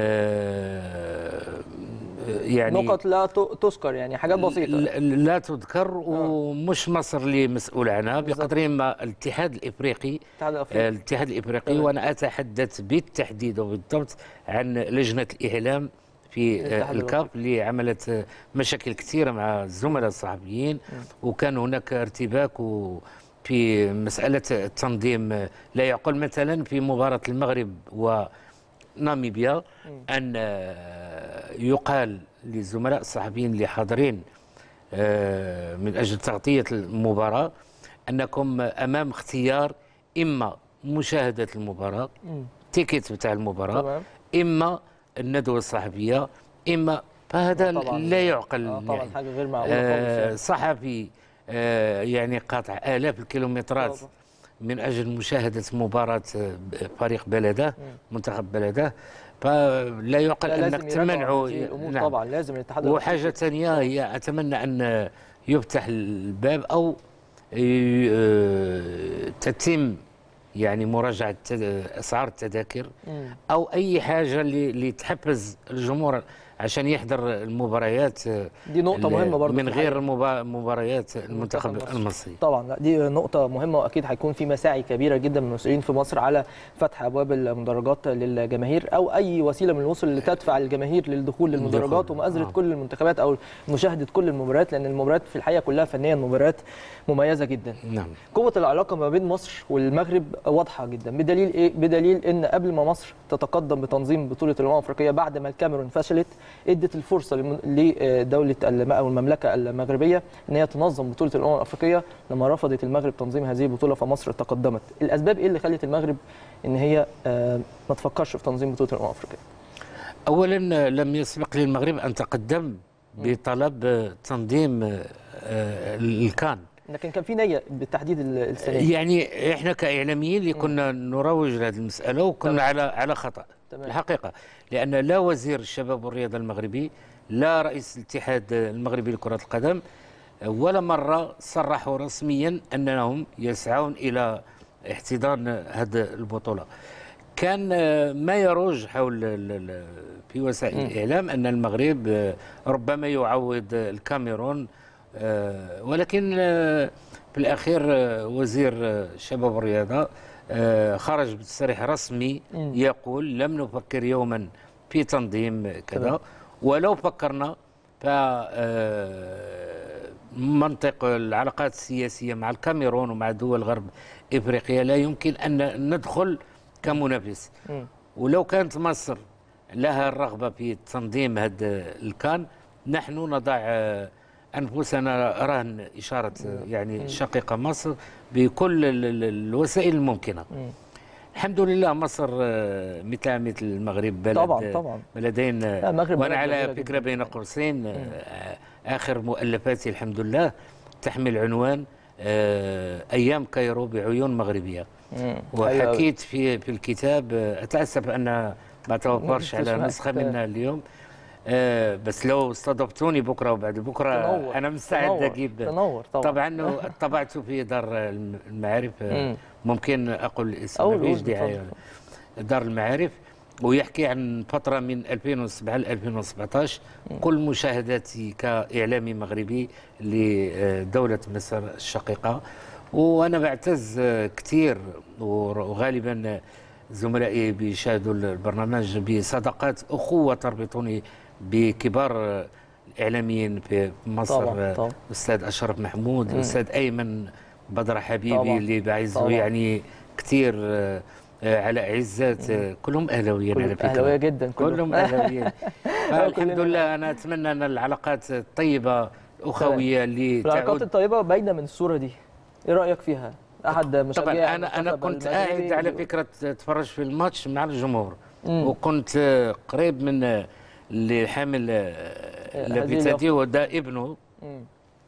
آه، يعني نقط لا ت- تذكر يعني حاجات بسيطه ل- لا تذكر ومش مصر اللي مسؤول عنها بقدر ما الاتحاد الافريقي الاتحاد الافريقي آه، الاتحاد الافريقي تمام. وانا اتحدث بالتحديد وبالضبط عن لجنه الاعلام في آه، الاتحاد الكاب اللي عملت آه، مشاكل كثيره مع الزملاء الصحفيين وكان هناك ارتباك و في مسألة التنظيم آه، لا يعقل مثلا في مباراة المغرب وناميبيا أن آه، يقال للزملاء الصحفيين اللي حاضرين آه، من أجل تغطية المباراة أنكم أمام اختيار إما مشاهدة المباراة مم. تيكت بتاع المباراة تمام إما الندوة الصحفية إما فهذا طبعاً. لا يعقل آه طبعا يعني. حاجه غير معقوله آه، خالص صحفي آه، يعني قاطع آلاف الكيلومترات طبعاً. من أجل مشاهدة مباراة آه، فريق بلده منتخب بلده فلا يعقل لا لازم أنك يراجعوا تمنعوا هذه الامور نعم. طبعا لازم الاتحاد وحاجة الأفريقي. ثانية هي أتمنى أن يفتح الباب أو ي- آه، تتم يعني مراجعة تد- أسعار التذاكر مم. أو أي حاجة اللي اللي تحفز الجمهور عشان يحضر المباريات آه، دي نقطه ال- مهمه برضه من في غير الحقيقة. مبا- مباريات المنتخب المنتخب المصري طبعا لا دي نقطة مهمة وأكيد هيكون في مساعي كبيرة جدا من المسؤولين في مصر على فتح أبواب المدرجات للجماهير أو أي وسيلة من الوصول اللي تدفع الجماهير للدخول للمدرجات الدخول، ومؤازرة آه. كل المنتخبات أو مشاهدة كل المباريات لأن المباريات في الحقيقة كلها فنيا مباريات مميزة جدا. نعم قوة العلاقة ما بين مصر والمغرب واضحة جدا بدليل إيه؟ بدليل إن قبل ما مصر تتقدم بتنظيم بطولة الأمم الأفريقية بعد ما الكاميرون فشلت ادت الفرصة لم- لدولة الم- أو المملكة المغربية إن هي تنظم بطولة الأمم الأفريقية لما رفضت المغرب تنظيم هذه البطولة فمصر تقدمت. الأسباب إيه اللي خلت المغرب إن هي آه، ما تفكرش في تنظيم بطولة الأمم الأفريقية؟ اولا لم يسبق للمغرب ان تقدم بطلب تنظيم آه، الكان لكن كان في نية بالتحديد ال- السنة دي. يعني احنا كاعلاميين اللي كنا نروج لهذه المساله وكنا تمام. على على خطا تمام. الحقيقه لان لا وزير الشباب والرياضه المغربي لا رئيس الاتحاد المغربي لكره القدم ولا مره صرحوا رسميا انهم يسعون الى احتضان هذه البطوله كان آه، ما يروج حول ال- ال- في وسائل الاعلام ان المغرب آه، ربما يعوض الكاميرون آه، ولكن آه، في الاخير آه، وزير آه، الشباب والرياضه آه، خرج بتصريح رسمي يقول لم نفكر يوما في تنظيم كذا ولو فكرنا ف آه، منطق العلاقات السياسيه مع الكاميرون ومع دول غرب افريقيا لا يمكن ان ندخل كمنافس مم. ولو كانت مصر لها الرغبه في تنظيم هذا الكان نحن نضع آه، انفسنا رهن اشاره آه، يعني شقيقه مصر بكل ال- ال- الوسائل الممكنه الحمد لله مصر آه، مثلها مثل المغرب بلد طبعاً، طبعاً. بلدين آه، لا، المغرب وانا بلد على جميلة فكره بين قوسين آه، اخر مؤلفاتي الحمد لله تحمل عنوان آه، ايام كايرو بعيون مغربيه مم. حلو أوي. وحكيت في في الكتاب آه، اتاسف ان ما توفرش على تسمع نسخه الكتاب. منها اليوم آه، بس لو استضفتوني بكره وبعد بكره تنور. انا مستعد تنور. اجيب تنور طبعا طبعا طبعت في دار الم- المعارف آه، مم. ممكن اقول الاسم أول ما فيش قول، داعي اتفضل. دار المعارف ويحكي عن فترة من 2007 ل 2017 كل مشاهداتي كإعلامي مغربي لدولة مصر الشقيقة وأنا بعتز كثير وغالبا زملائي بيشاهدوا البرنامج بصداقات أخوة تربطني بكبار الإعلاميين في مصر طبعاً، طبعاً. أستاذ أشرف محمود أستاذ أيمن بدر حبيبي طبعاً، اللي بعزه طبعاً. يعني كثير آه، آه، على عزت آه، كلهم اهلاويين كلهم على فكره أهلاوية جداً كلهم. كلهم اهلاويين الحمد كلنا. لله انا اتمنى ان العلاقات الطيبه الاخويه اللي العلاقات تعود الطيبة باينة من الصورة دي ايه رأيك فيها؟ أحد مشجعي طبعا انا انا المنتخب كنت المغربي قاعد على بيقول- فكره اتفرج في الماتش مع الجمهور مم. وكنت آه، قريب من آه، اللي حامل آه، هذه اللافته دي وده ابنه مم.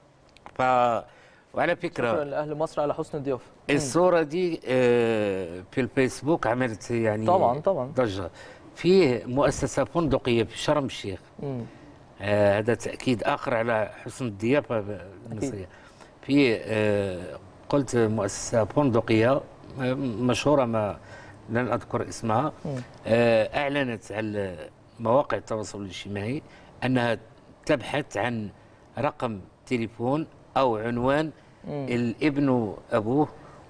ف وعلى شكرا فكره لأهل مصر على حسن الضيافة الصوره دي آه، في الفيسبوك عملت يعني طبعاً، طبعاً. ضجه فيه مؤسسه فندقيه في شرم الشيخ مم. آه، هذا تأكيد آخر على حسن الضيافة المصرية في آه، قلت مؤسسة فندقية آه، مشهورة ما لن أذكر اسمها آه، أعلنت على مواقع التواصل الاجتماعي أنها تبحث عن رقم تليفون أو عنوان الابن وأبوه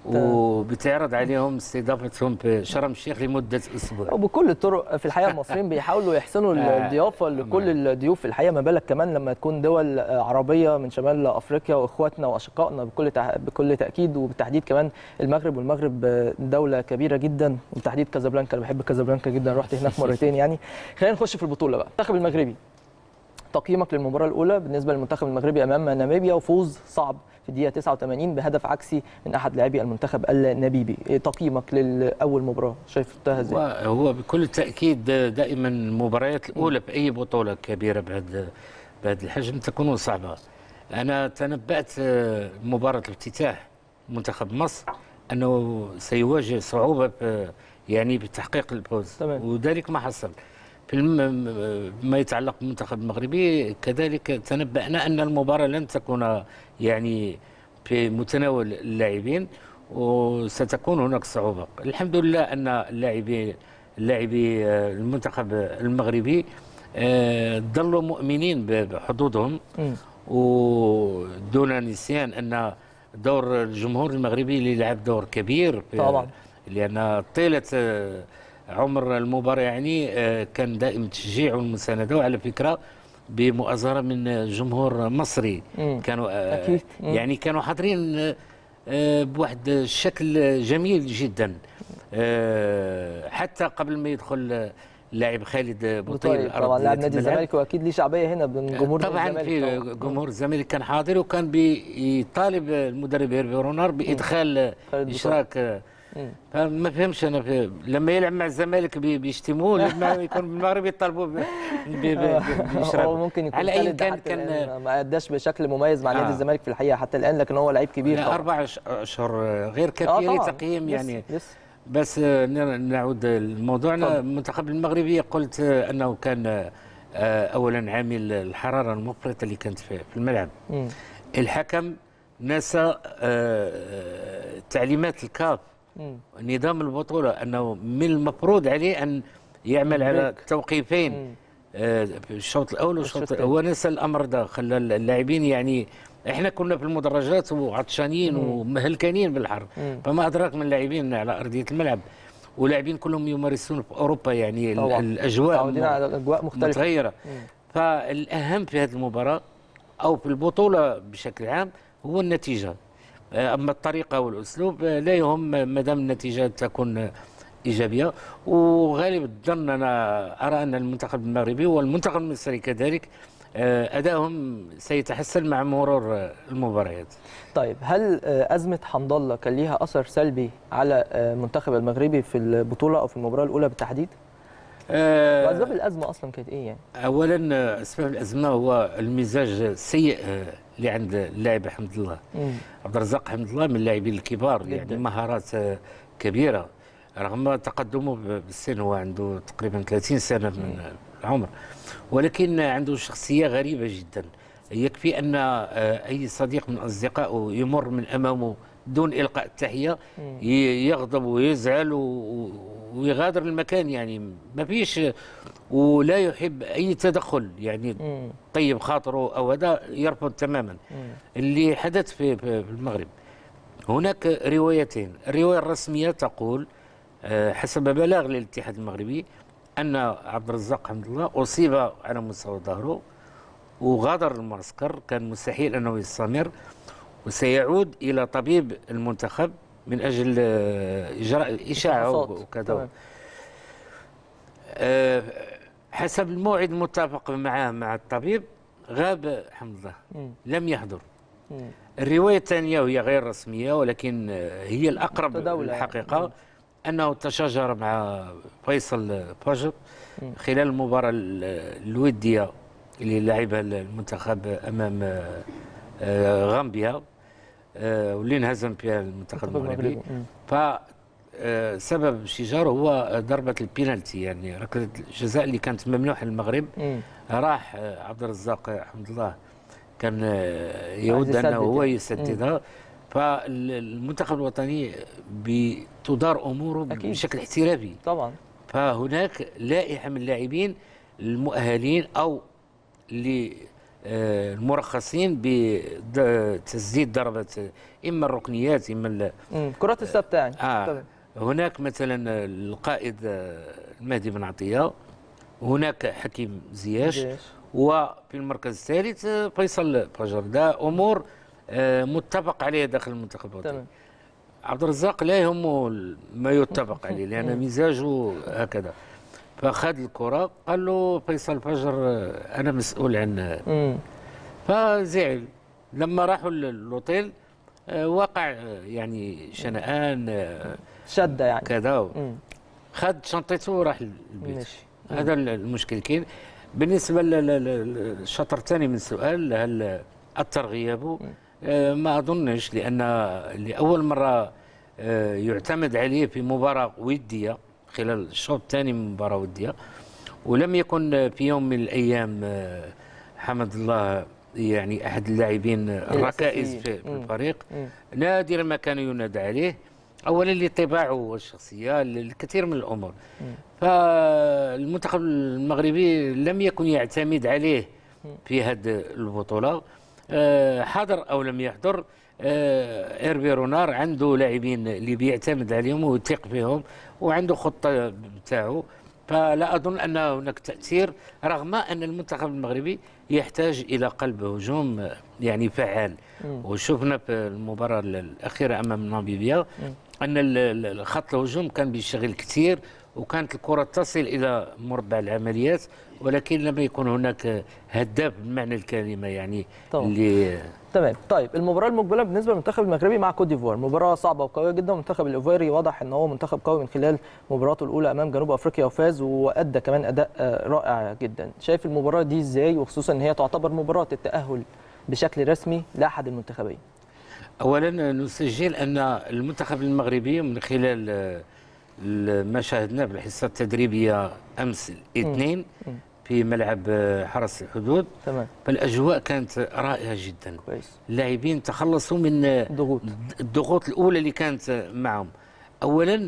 وبتعرض عليهم استضافتهم في شرم الشيخ لمدة أسبوع وبكل الطرق في الحقيقه المصريين بيحاولوا يحسنوا آه، الضيافه لكل الضيوف في الحقيقه ما بالك كمان لما تكون دول آه، عربيه من شمال افريقيا واخواتنا واشقائنا بكل تع- بكل تاكيد وبالتحديد كمان المغرب والمغرب آه، دوله كبيره جدا وبالتحديد كازابلانكا انا بحب كازابلانكا جدا رحت هناك مرتين يعني خلينا نخش في البطوله بقى المنتخب المغربي تقييمك للمباراه الاولى بالنسبه للمنتخب المغربي امام ناميبيا وفوز صعب في الدقيقه 89 بهدف عكسي من احد لاعبي المنتخب الناميبي إيه تقييمك للاول مباراه شايفتها ازاي هو بكل تأكيد دائما المباريات الأولى في أي بطولة كبيرة بهذا بهذا الحجم تكون صعبة أنا تنبأت آه، مباراة الافتتاح منتخب مصر أنه سيواجه صعوبة في يعني بتحقيق الفوز تمام. وذلك ما حصل في الم... ما يتعلق بالمنتخب المغربي كذلك تنبأنا أن المباراة لن تكون يعني في متناول اللاعبين وستكون هناك صعوبة الحمد لله أن اللاعبي اللاعبي آه، المنتخب المغربي آه، ظلوا مؤمنين ب- بحظوظهم مم. ودون نسيان أن دور الجمهور المغربي اللي لعب دور كبير في- طبعاً. لأن طيلة آه، عمر المباراة يعني آه، كان دائم التشجيع والمساندة وعلى فكرة بمؤازرة من جمهور مصري مم. كانوا آه، أكيد. مم. يعني كانوا حاضرين آه، آه، بواحد الشكل جميل جدا آه، حتى قبل ما يدخل اللاعب خالد بوطيل طيب طبعا لاعب نادي الملعب. الزمالك واكيد ليه شعبيه هنا من جمهور نادي طبعا الزمالك في طبعاً. جمهور الزمالك كان حاضر وكان بيطالب المدرب هيرفي رونار بادخال خالد اشراك مم. فما فهمش انا في لما يلعب مع الزمالك بي- بيشتموه لما يكون بالمغرب يطالبوا ب- ب- ب- باشراك هو ممكن يكون على اي خالد كان حتى كان الآن ما اداش بشكل مميز مع نادي آه. الزمالك في الحقيقه حتى الان لكن هو لعيب كبير لا، طبعا اربع أش- اشهر غير آه كافيه طبعاً. لتقييم لسه- يعني لسه. بس آه، ن- نعود لموضوعنا اتفضل. المنتخب المغربي قلت آه، انه كان آه، اولا عامل الحراره المفرطه اللي كانت في في الملعب مم. الحكم نسى آه، تعليمات الكاف مم. نظام البطولة أنه من المفروض عليه أن يعمل على بريك. توقيفين مم. آه، في الشوط الأول والشوط والشوط هو نسى الأمر ده خلى اللاعبين يعني احنا كنا في المدرجات وعطشانين ومهلكانين بالحر مم. فما أدراك من اللاعبين على أرضية الملعب ولاعبين كلهم يمارسون في أوروبا يعني ال- طبعا. الأجواء متعودين على اجواء مختلفه متغيرة مم. فالأهم في هذه المباراة أو في البطولة بشكل عام هو النتيجة آه، أما الطريقة والأسلوب آه، لا يهم ما دام النتيجة تكون آه، إيجابية وغالب الظن أنا أرى أن المنتخب المغربي والمنتخب المصري كذلك آه، أدائهم سيتحسن مع مرور آه، المباريات طيب هل آه، ازمه حمد الله كان ليها اثر سلبي على آه، المنتخب المغربي في البطوله او في المباراه الاولى بالتحديد؟ آه، واسباب الازمه اصلا كانت ايه يعني؟ أولا آه، أسباب الأزمة هو المزاج السيء آه، اللي عند اللاعب حمد الله مم. عبد الرزاق حمد الله من اللاعبين الكبار جداً. يعني مهارات آه، كبيره رغم تقدمه ب- بالسن هو عنده تقريبا 30 سنه من العمر ولكن عنده شخصيه غريبه جدا يكفي ان آه، اي صديق من اصدقائه يمر من امامه دون القاء التحيه ي- يغضب ويزعل و- و- ويغادر المكان يعني ما فيش ولا يحب اي تدخل يعني مم. طيب خاطره او هذا يرفض تماما اللي حدث في في في المغرب هناك روايتين الروايه الرسميه تقول آه، حسب بلاغ للاتحاد المغربي ان عبد الرزاق حمد الله اصيب على مستوى ظهره وغادر المعسكر كان مستحيل انه يستمر وسيعود الى طبيب المنتخب من اجل آه، اجراء اشاعه فحوصات. وكذا تمام. آه، حسب الموعد المتفق معه مع الطبيب غاب حمد الله مم. لم يحضر مم. الرواية الثانية وهي غير رسمية ولكن آه، هي الأقرب متداولة يعني. الحقيقة مم. أنه تشاجر مع فيصل فجر مم. خلال المباراة ال- الودية اللي لعبها المنتخب أمام آه، آه، غامبيا آه، واللي انهزم فيها المنتخب المنتخب المغربي مم. ف آه، سبب الشجار هو ضربة البينالتي يعني ركلة الجزاء اللي كانت ممنوحة للمغرب مم. راح آه، عبد الرزاق حمد الله كان آه، يود يسدد انه هو يعني. يسددها فالمنتخب الوطني بتدار اموره أكيد. بشكل احترافي طبعا فهناك لائحه من اللاعبين المؤهلين او اللي آه، المرخصين بتسديد ضربه اما الركنيات اما ال- مم. كرات الثابته يعني آه تمام. هناك مثلا القائد آه، المهدي بن عطيه هناك حكيم زياش جيش. وفي المركز الثالث آه، فيصل فجر ده امور آه، متفق عليها داخل المنتخب الوطني تمام عبد الرزاق لا يهمه ما يتفق عليه لان مزاجه هكذا فاخذ الكره قال له فيصل فجر آه، انا مسؤول عن مم. فزعل لما راحوا للاوتيل آه، وقع آه، يعني شنآن آه، شده يعني كذا مم. خد شنطته وراح البيت ماشي هذا المشكل كاين بالنسبه لل- لل- للشطر الثاني من السؤال هل اثر غيابه آه، ما اظنش لان لاول مره آه، يعتمد عليه في مباراه وديه خلال الشوط الثاني من مباراه وديه ولم يكن في يوم من الايام آه، حمد الله يعني احد اللاعبين الركائز في في مم. الفريق مم. نادرا ما كان ينادى عليه اولا لطباعه والشخصيه للكثير من الامور فالمنتخب المغربي لم يكن يعتمد عليه في هذه البطوله آه، حضر او لم يحضر آه، ايربي رونار عنده لاعبين اللي بيعتمد عليهم ويثق فيهم وعنده خطه بتاعه فلا اظن ان هناك تاثير رغم ان المنتخب المغربي يحتاج الى قلب هجوم آه، يعني فعال وشفنا في المباراه الاخيره امام ناميبيا ان ال- ال- خط الهجوم كان بيشتغل كثير وكانت الكره تصل الى مربع العمليات ولكن لم يكن هناك هداف بمعنى الكلمه يعني طبعا. اللي تمام طيب المباراه المقبله بالنسبه للمنتخب المغربي مع كوت ديفوار مباراه صعبه وقويه جدا المنتخب الايفواري واضح ان هو منتخب قوي من خلال مباراته الاولى امام جنوب افريقيا وفاز وادى كمان اداء آه، رائع جدا شايف المباراه دي ازاي وخصوصا ان هي تعتبر مباراه التاهل بشكل رسمي لاحد المنتخبين اولا نسجل ان المنتخب المغربي من خلال آه، ال- ما شاهدناه في الحصه التدريبيه امس الاثنين في ملعب آه، حرس الحدود تمام فالاجواء كانت رائعه جدا كويس اللاعبين تخلصوا من آه، ضغوط الضغوط الاولى اللي كانت معهم اولا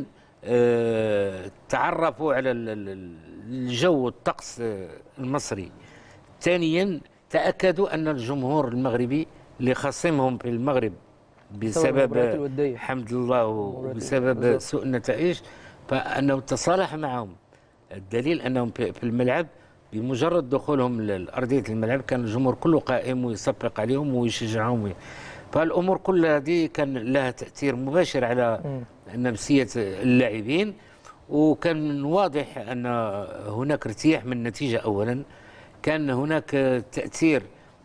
آه، تعرفوا على ال- ال- الجو والطقس آه، المصري ثانيا تاكدوا ان الجمهور المغربي اللي خاصمهم في المغرب بسبب المباريات الودية. حمد الله المباريات وبسبب بالظبط. سوء النتائج فانه تصالح معهم الدليل انهم في في الملعب بمجرد دخولهم لارضيه الملعب كان الجمهور كله قائم ويصفق عليهم ويشجعهم فالامور كلها دي كان لها تاثير مباشر على نفسيه اللاعبين وكان واضح ان هناك ارتياح من النتيجه اولا كان هناك تاثير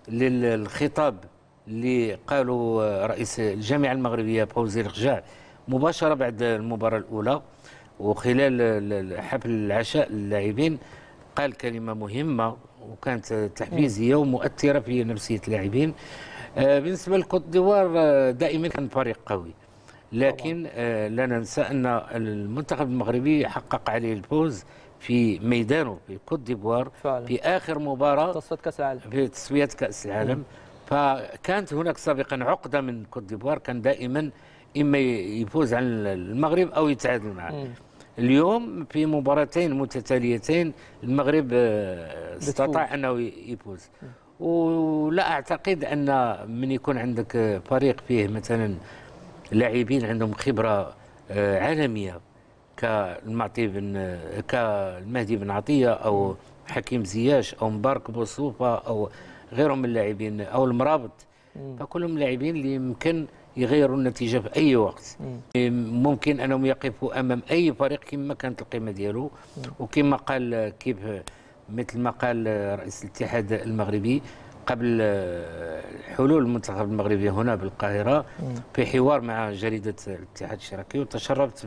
للخطاب اللي قالوا رئيس الجامعه المغربيه فوزي الرجاع مباشره بعد المباراه الاولى وخلال ال- حفل العشاء للاعبين قال كلمه مهمه وكانت تحفيزيه ومؤثره في نفسيه اللاعبين آه، بالنسبه لكوت ديفوار آه، دائما كان فريق قوي لكن آه، لا ننسى ان المنتخب المغربي حقق عليه الفوز في ميدانه في كوت ديفوار فعلا. في اخر مباراه تصفيات كاس العالم في تصفيات كأس العالم فكانت هناك سابقا عقدة من كوت ديفوار كان دائما إما يفوز على المغرب أو يتعادل معه اليوم في مباراتين متتاليتين المغرب آه، استطاع أنه يفوز ولا أعتقد أن من يكون عندك آه، فريق فيه مثلا لاعبين عندهم خبرة آه، عالمية كالمعطي بن آه، كالمهدي بن عطية أو حكيم زياش أو مبارك بوصوفة أو غيرهم من اللاعبين أو المرابط فكلهم لاعبين اللي يمكن يغيروا النتيجة في أي وقت ممكن أنهم يقفوا أمام أي فريق كما كانت القيمة ديالو وكما قال آه، كيف مثل ما قال آه، رئيس الاتحاد المغربي قبل آه، حلول المنتخب المغربي هنا بالقاهرة في حوار مع جريدة الاتحاد الاشتراكي وتشرفت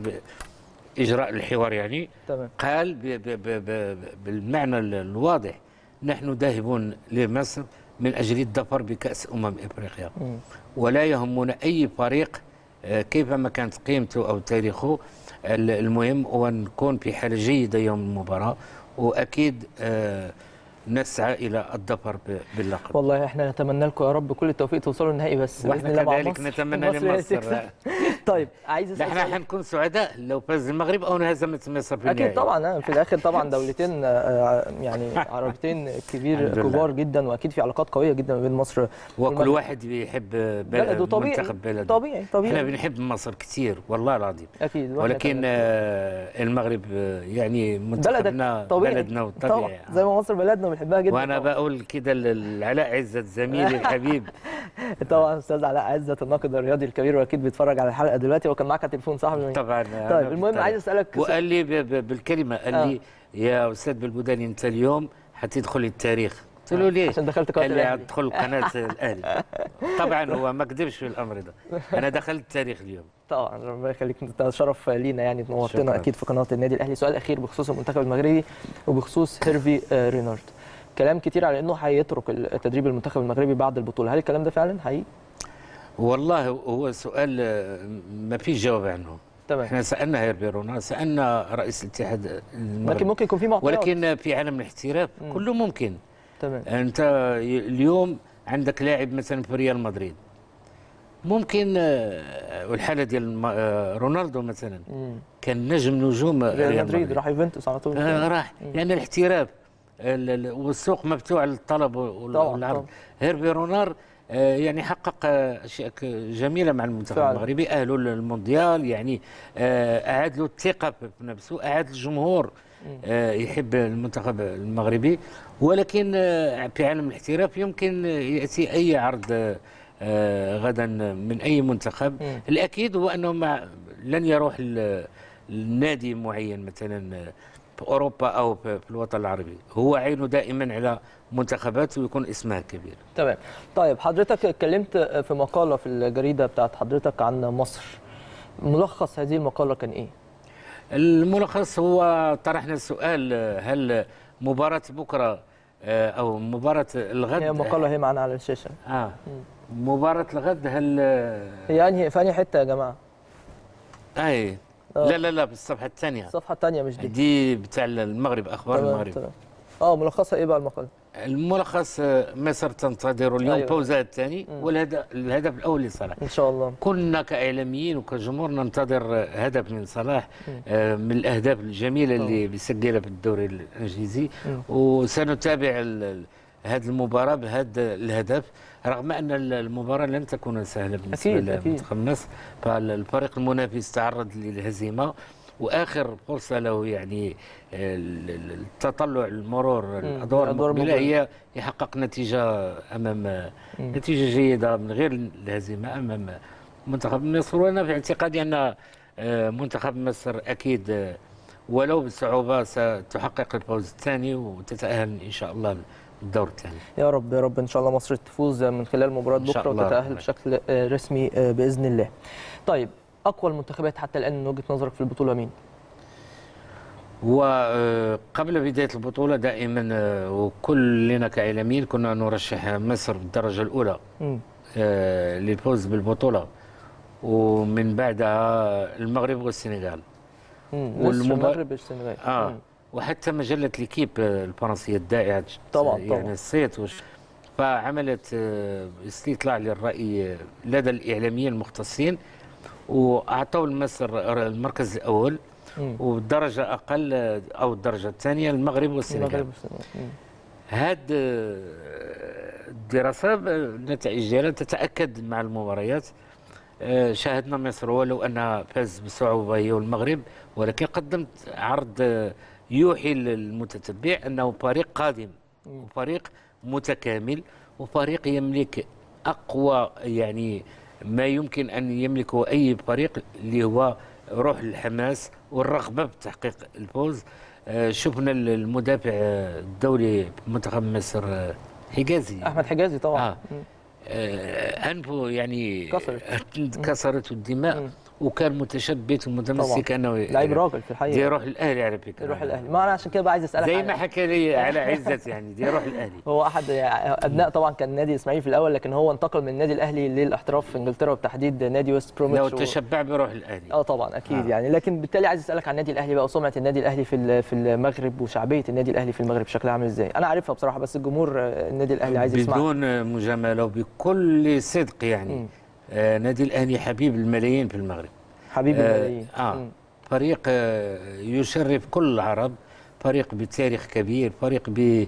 بإجراء الحوار يعني تمام قال ب ب ب ب بالمعنى ال- الواضح نحن ذاهبون لمصر من أجل الظفر بكأس أمم إفريقيا ولا يهمنا أي فريق آه، كيفما كانت قيمته أو تاريخه ال- المهم هو نكون في حالة جيدة يوم المباراة وأكيد آه، نسعى إلى الظفر ب- باللقب والله احنا نتمنى لكم يا رب كل التوفيق توصلوا النهائي بس وإحنا باذن الله مع كذلك مصر نتمنى مصر هي اللي لمصر. تكسب. طيب عايز لا اسال احنا سؤال. حنكون سعداء لو فاز المغرب او انهزمت مصر في اكيد النهائي. طبعا آه، في الاخر طبعا دولتين آه، يعني عربتين كبير الحمد لله. كبار جدا واكيد في علاقات قويه جدا ما بين مصر وكل والمغرب. واحد بيحب بلد بلده طبيعي منتخب بلده طبيعي احنا طبيعي بنحب مصر كثير والله العظيم اكيد وإحنا ولكن كمان. آه، المغرب آه، يعني منتخبنا بلدك طبيعي بلدنا طبعا والطبيعي زي ما مصر بلدنا وبنحبها جدا وانا طبعا. بقول كده لعلاء عزت زميلي الحبيب طبعا استاذ علاء عزت الناقد الرياضي الكبير واكيد بيتفرج على الحلقه دلوقتي وكان معاك على التليفون صاحبي من- طبعا طيب المهم عايز اسالك وقال لي ب- ب- بالكلمه قال آه. لي يا استاذ بالبوداني انت اليوم حتدخل التاريخ قلت له ليه؟ عشان دخلت قناة قال لي الأهلي. ادخل قناه الاهلي طبعا هو ما كذبش في الامر ده انا دخلت التاريخ اليوم طبعا ربنا يخليك انت شرف لينا يعني نورتنا شكراً. اكيد في قناه النادي الاهلي سؤال اخير بخصوص المنتخب المغربي وبخصوص هيرفي آه، رينارد كلام كتير على انه هيترك التدريب المنتخب المغربي بعد البطوله هل الكلام ده فعلا حقيقي والله هو سؤال آه، ما فيش جواب عنه تمام احنا سالنا هيربي رونا سالنا رئيس الاتحاد لكن المغربي ممكن يكون في معطيات ولكن في عالم الاحتراف كله ممكن تمام انت ي- اليوم عندك لاعب مثلا في ريال مدريد ممكن آه، والحاله ديال الم- آه، رونالدو مثلا مم. كان نجم نجوم ريال مدريد راح يوفنتوس على طول آه راح لان الاحتراف ال- ال- والسوق مفتوح للطلب وال- طبعاً، والعرض طبعاً. هيربي رونار آه، يعني حقق آه، اشياء ك- جميله مع المنتخب فعلاً. المغربي اهله للمونديال يعني آه، اعاد له الثقه في نفسه اعاد الجمهور آه، يحب المنتخب المغربي ولكن آه، في عالم الاحتراف يمكن ياتي اي عرض آه، آه، غدا من اي منتخب مم. الاكيد هو انه مع لن يروح ل- لنادي معين مثلا آه، في اوروبا او في في الوطن العربي هو عينه دائما على منتخبات ويكون اسمها كبير تمام طيب حضرتك اتكلمت في مقاله في الجريده بتاعت حضرتك عن مصر ملخص هذه المقاله كان ايه الملخص هو طرحنا السؤال آه، هل مباراة بكرة آه، أو مباراة الغد هي مقاله هي معانا على الشاشه آه مباراة الغد هل آه، هي انهي في انهي حته يا جماعه أي آه. لا لا لا بالصفحة الثانية الصفحه الثانيه مش دي دي بتاع المغرب أخبار تمام المغرب تمام اه ملخصها ايه بقى المقاله الملخص آه، مصر تنتظر اليوم أيوة. فوزها الثاني والهدف الهدف الاول لصلاح ان شاء الله كنا كاعلاميين وكجمهور ننتظر آه، هدف من صلاح آه، من الاهداف الجميله اللي بيسجلها في الدوري الانجليزي وسنتابع ال- ال- هذه المباراه بهذا الهدف رغم ان ال- المباراه لن تكون سهله بالنسبه أكيد، أكيد. لمنتخب مصر فالفريق المنافس تعرض للهزيمه واخر فرصه له يعني ال- ال- التطلع المرور الادوار الأدوار المقبله المقبلة. هي يحقق نتيجه امام نتيجه جيده من غير الهزيمه امام منتخب مصر وانا في اعتقادي ان آه، منتخب مصر اكيد آه، ولو بصعوبه ستحقق الفوز الثاني وتتاهل ان شاء الله الدور الثاني يا رب يا رب ان شاء الله مصر تفوز من خلال مباراه إن شاء بكره الله. وتتاهل بشكل آه، رسمي آه، باذن الله. طيب اقوى المنتخبات حتى الان من وجهه نظرك في البطوله مين؟ وقبل بدايه البطوله دائما آه، وكلنا كاعلاميين كنا نرشح مصر بالدرجه الاولى مم. آه، للفوز بالبطوله ومن بعدها المغرب والسنغال مم. والمبا- مصر المغرب السنغال اه مم. وحتى مجله ليكيب آه، الفرنسيه الدائعه طبعاً، يعني طبعاً. الصيت وش فعملت آه، استطلاع للراي آه، لدى الاعلاميين المختصين واعطوا لمصر المركز الاول مم. والدرجه اقل آه، او الدرجه الثانيه المغرب والسنغال المغرب والسنغال مم. هاد آه، الدراسه ب- النتائج ديالها تتاكد مع المباريات آه، شاهدنا مصر ولو انها فاز بصعوبه هي والمغرب ولكن قدمت عرض آه، يوحي للمتتبع انه فريق قادم وفريق متكامل وفريق يملك اقوى يعني ما يمكن ان يملكه اي فريق اللي هو روح الحماس والرغبه بتحقيق الفوز آه، شفنا المدافع آه، الدولي في منتخب مصر آه، حجازي احمد حجازي طبعا آه. آه، انفه يعني كسرت. كسرت الدماء مم. وكان متشبت ومتمسك انه لعيب راجل في دي الحقيقه روح الاهلي على فكره يروح الاهلي ما انا عشان كده بقى عايز اسالك زي عن- ما حكى لي على عزت يعني دي روح الاهلي هو احد ابناء طبعا كان نادي الاسماعيلي في الاول لكن هو انتقل من النادي الاهلي للاحتراف في انجلترا وبالتحديد نادي ويست لو بروميتش و- تشبع بروح الاهلي اه طبعا اكيد آه. يعني لكن بالتالي عايز اسالك عن النادي الاهلي بقى وسمعه النادي الاهلي في ال- في المغرب وشعبيه النادي الاهلي في المغرب شكلها عامل ازاي انا عارفها بصراحه بس الجمهور آه، النادي الاهلي عايز يسمع بدون مجامله وبكل صدق يعني مم. آه نادي الاهلي حبيب الملايين في المغرب حبيبي آه, الملايين آه مم. فريق آه يشرف كل العرب فريق بتاريخ كبير فريق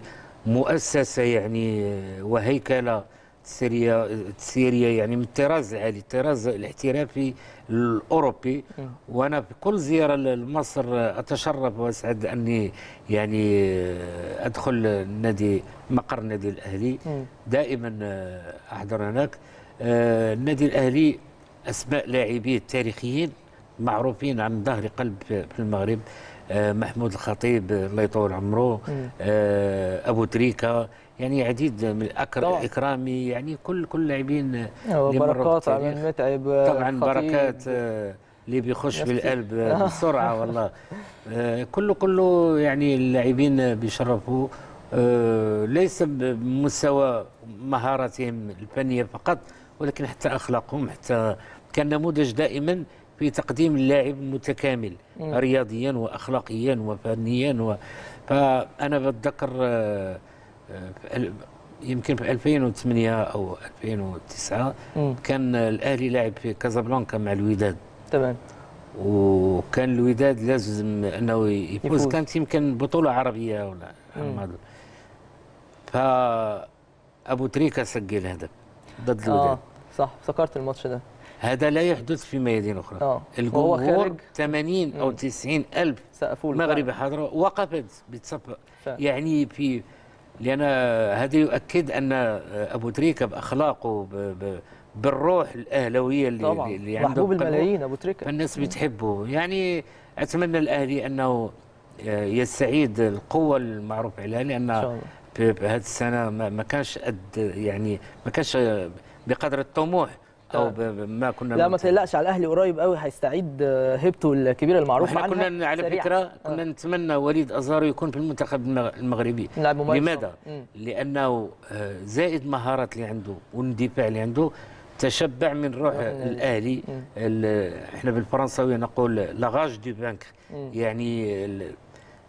بمؤسسة يعني آه، وهيكلة تسيرية تسيرية يعني من الطراز العالي الطراز الاحترافي الأوروبي وأنا في كل زيارة لمصر آه، أتشرف وأسعد أني يعني آه، أدخل النادي مقر النادي الأهلي مم. دائما آه، أحضر هناك آه، النادي الأهلي أسماء لاعبيه التاريخيين معروفين عن ظهر قلب في في المغرب آه، محمود الخطيب آه، الله يطول عمره مم. آه، أبو تريكة يعني عديد من أكر طبعاً. إكرامي يعني كل كل لاعبين آه، هو اللي مروا بركات بالتاريخ. عماد متعب آه، طبعا خطيب. بركات آه، اللي بيخش نفسي. بالقلب آه، بسرعه والله آه، كله كله يعني اللاعبين آه، بيشرفوا آه، ليس بمستوى مهاراتهم الفنيه فقط ولكن حتى اخلاقهم حتى كان نموذج دائما في تقديم اللاعب متكامل مم. رياضيا واخلاقيا وفنيا و... فانا بتذكر آه، آه، في ال- يمكن في 2008 او 2009 مم. كان الاهلي لعب في كازابلانكا مع الوداد تمام وكان الوداد لازم انه يفوز, يفوز. يفوز. كانت يمكن بطوله عربيه ولا مم. ما أدري. فابو تريكه سجل هدف ضد الوداد اه صح افتكرت الماتش ده هذا لا يحدث في ميادين اخرى اه وهو الجمهور خارج 80 او مم. 90 الف سقفوا له مغربي حضروا وقفت بتصفق فعلا. يعني في لان هذا يؤكد ان ابو تريكه باخلاقه ب... ب... بالروح الاهلاويه اللي, طبعا اللي عنده محبوب بقلبه. الملايين ابو تريكه فالناس بتحبه يعني اتمنى الاهلي انه يستعيد القوه المعروف عليها ان شاء لان الله في في هذه السنه ما ما كانش قد يعني ما كانش بقدر الطموح او ب- ب- ما كنا لا ما ممكن. تقلقش على الاهلي قريب قوي هيستعيد آه، هيبته الكبيره المعروف واحنا عنها كنا على سريعاً. فكره كنا نتمنى وليد ازارو يكون في المنتخب المغ- المغربي لاعب مميز لماذا؟ طبعاً. مم. لانه آه، زائد المهارات اللي عنده والاندفاع اللي عنده تشبع من روح روح النادي. الاهلي مم. ال- احنا بالفرنساويه نقول لاغاج دو بانك مم. يعني ال-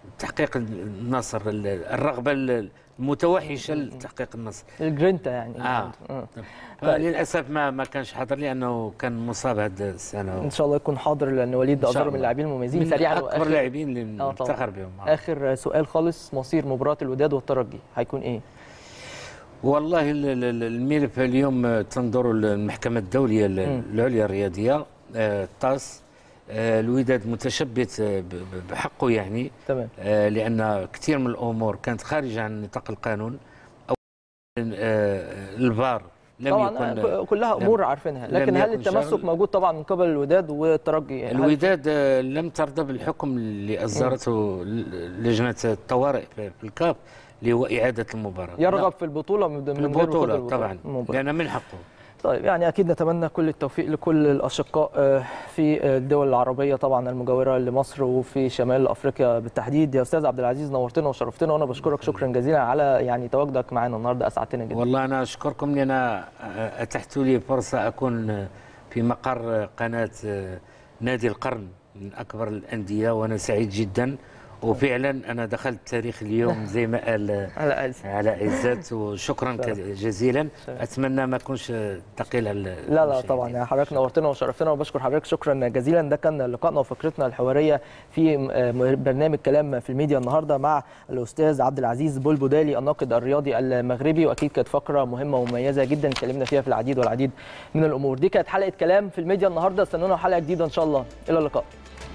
تحقيق النصر ال- الرغبه المتوحشه لتحقيق النصر الجرينتا يعني اه آه. للاسف ما ما كانش حاضر لانه كان مصاب هذه السنه ان شاء الله يكون حاضر لان وليد ده إن شاء اظهر من الله. اللاعبين المميزين من سريعا اكبر وآخر- اللاعبين اللي آه طبعاً. نفتخر بهم آه. اخر سؤال خالص مصير مباراه الوداد والترجي هيكون ايه؟ والله ال- ال- ال- الملف اليوم تنظر المحكمة الدولية ال- مم. العليا الرياضية آه، الطاس آه، الوداد متشبت آه، ب- ب- بحقه يعني تمام آه، لأن كثير من الأمور كانت خارجة عن نطاق القانون أو آه، الفار لم طبعا يكن آه، كلها امور عارفينها لم لكن هل يكن التمسك شرط. موجود طبعا من قبل الوداد والترجي هل- الوداد آه، لم ترضى بالحكم اللي أصدرته ل- لجنة الطوارئ في في الكاف اللي هو إعادة المباراة يرغب في البطوله من من غير البطولة بطولة طبعا المباراة. لأن من حقه طيب يعني اكيد نتمنى كل التوفيق لكل الاشقاء آه، في الدول العربيه طبعا المجاوره لمصر وفي شمال افريقيا بالتحديد يا استاذ عبد العزيز نورتنا وشرفتنا وانا بشكرك شكرا جزيلا على يعني تواجدك معنا النهارده اسعدتنا جدا والله أنا أشكركم لأن أتحت لي فرصة أكون في مقر قناة نادي القرن من أكبر الأندية وأنا سعيد جدا وفعلا أنا دخلت تاريخ اليوم زي ما قال على عز على عزت وشكرا شرف. جزيلا شرف. أتمنى ما أكونش ثقيل على لا لا المشاهدين. طبعا يعني حضرتك نورتنا وشرفتنا وبشكر حضرتك شكرا جزيلا ده كان لقائنا وفقرتنا الحواريه في م- برنامج كلام في الميديا النهارده مع الاستاذ عبد العزيز بلبدالي الناقد الرياضي المغربي واكيد كانت فقره مهمه ومميزه جدا اتكلمنا فيها في العديد والعديد من الامور دي كانت حلقه كلام في الميديا النهارده استنونا حلقه جديده ان شاء الله الى اللقاء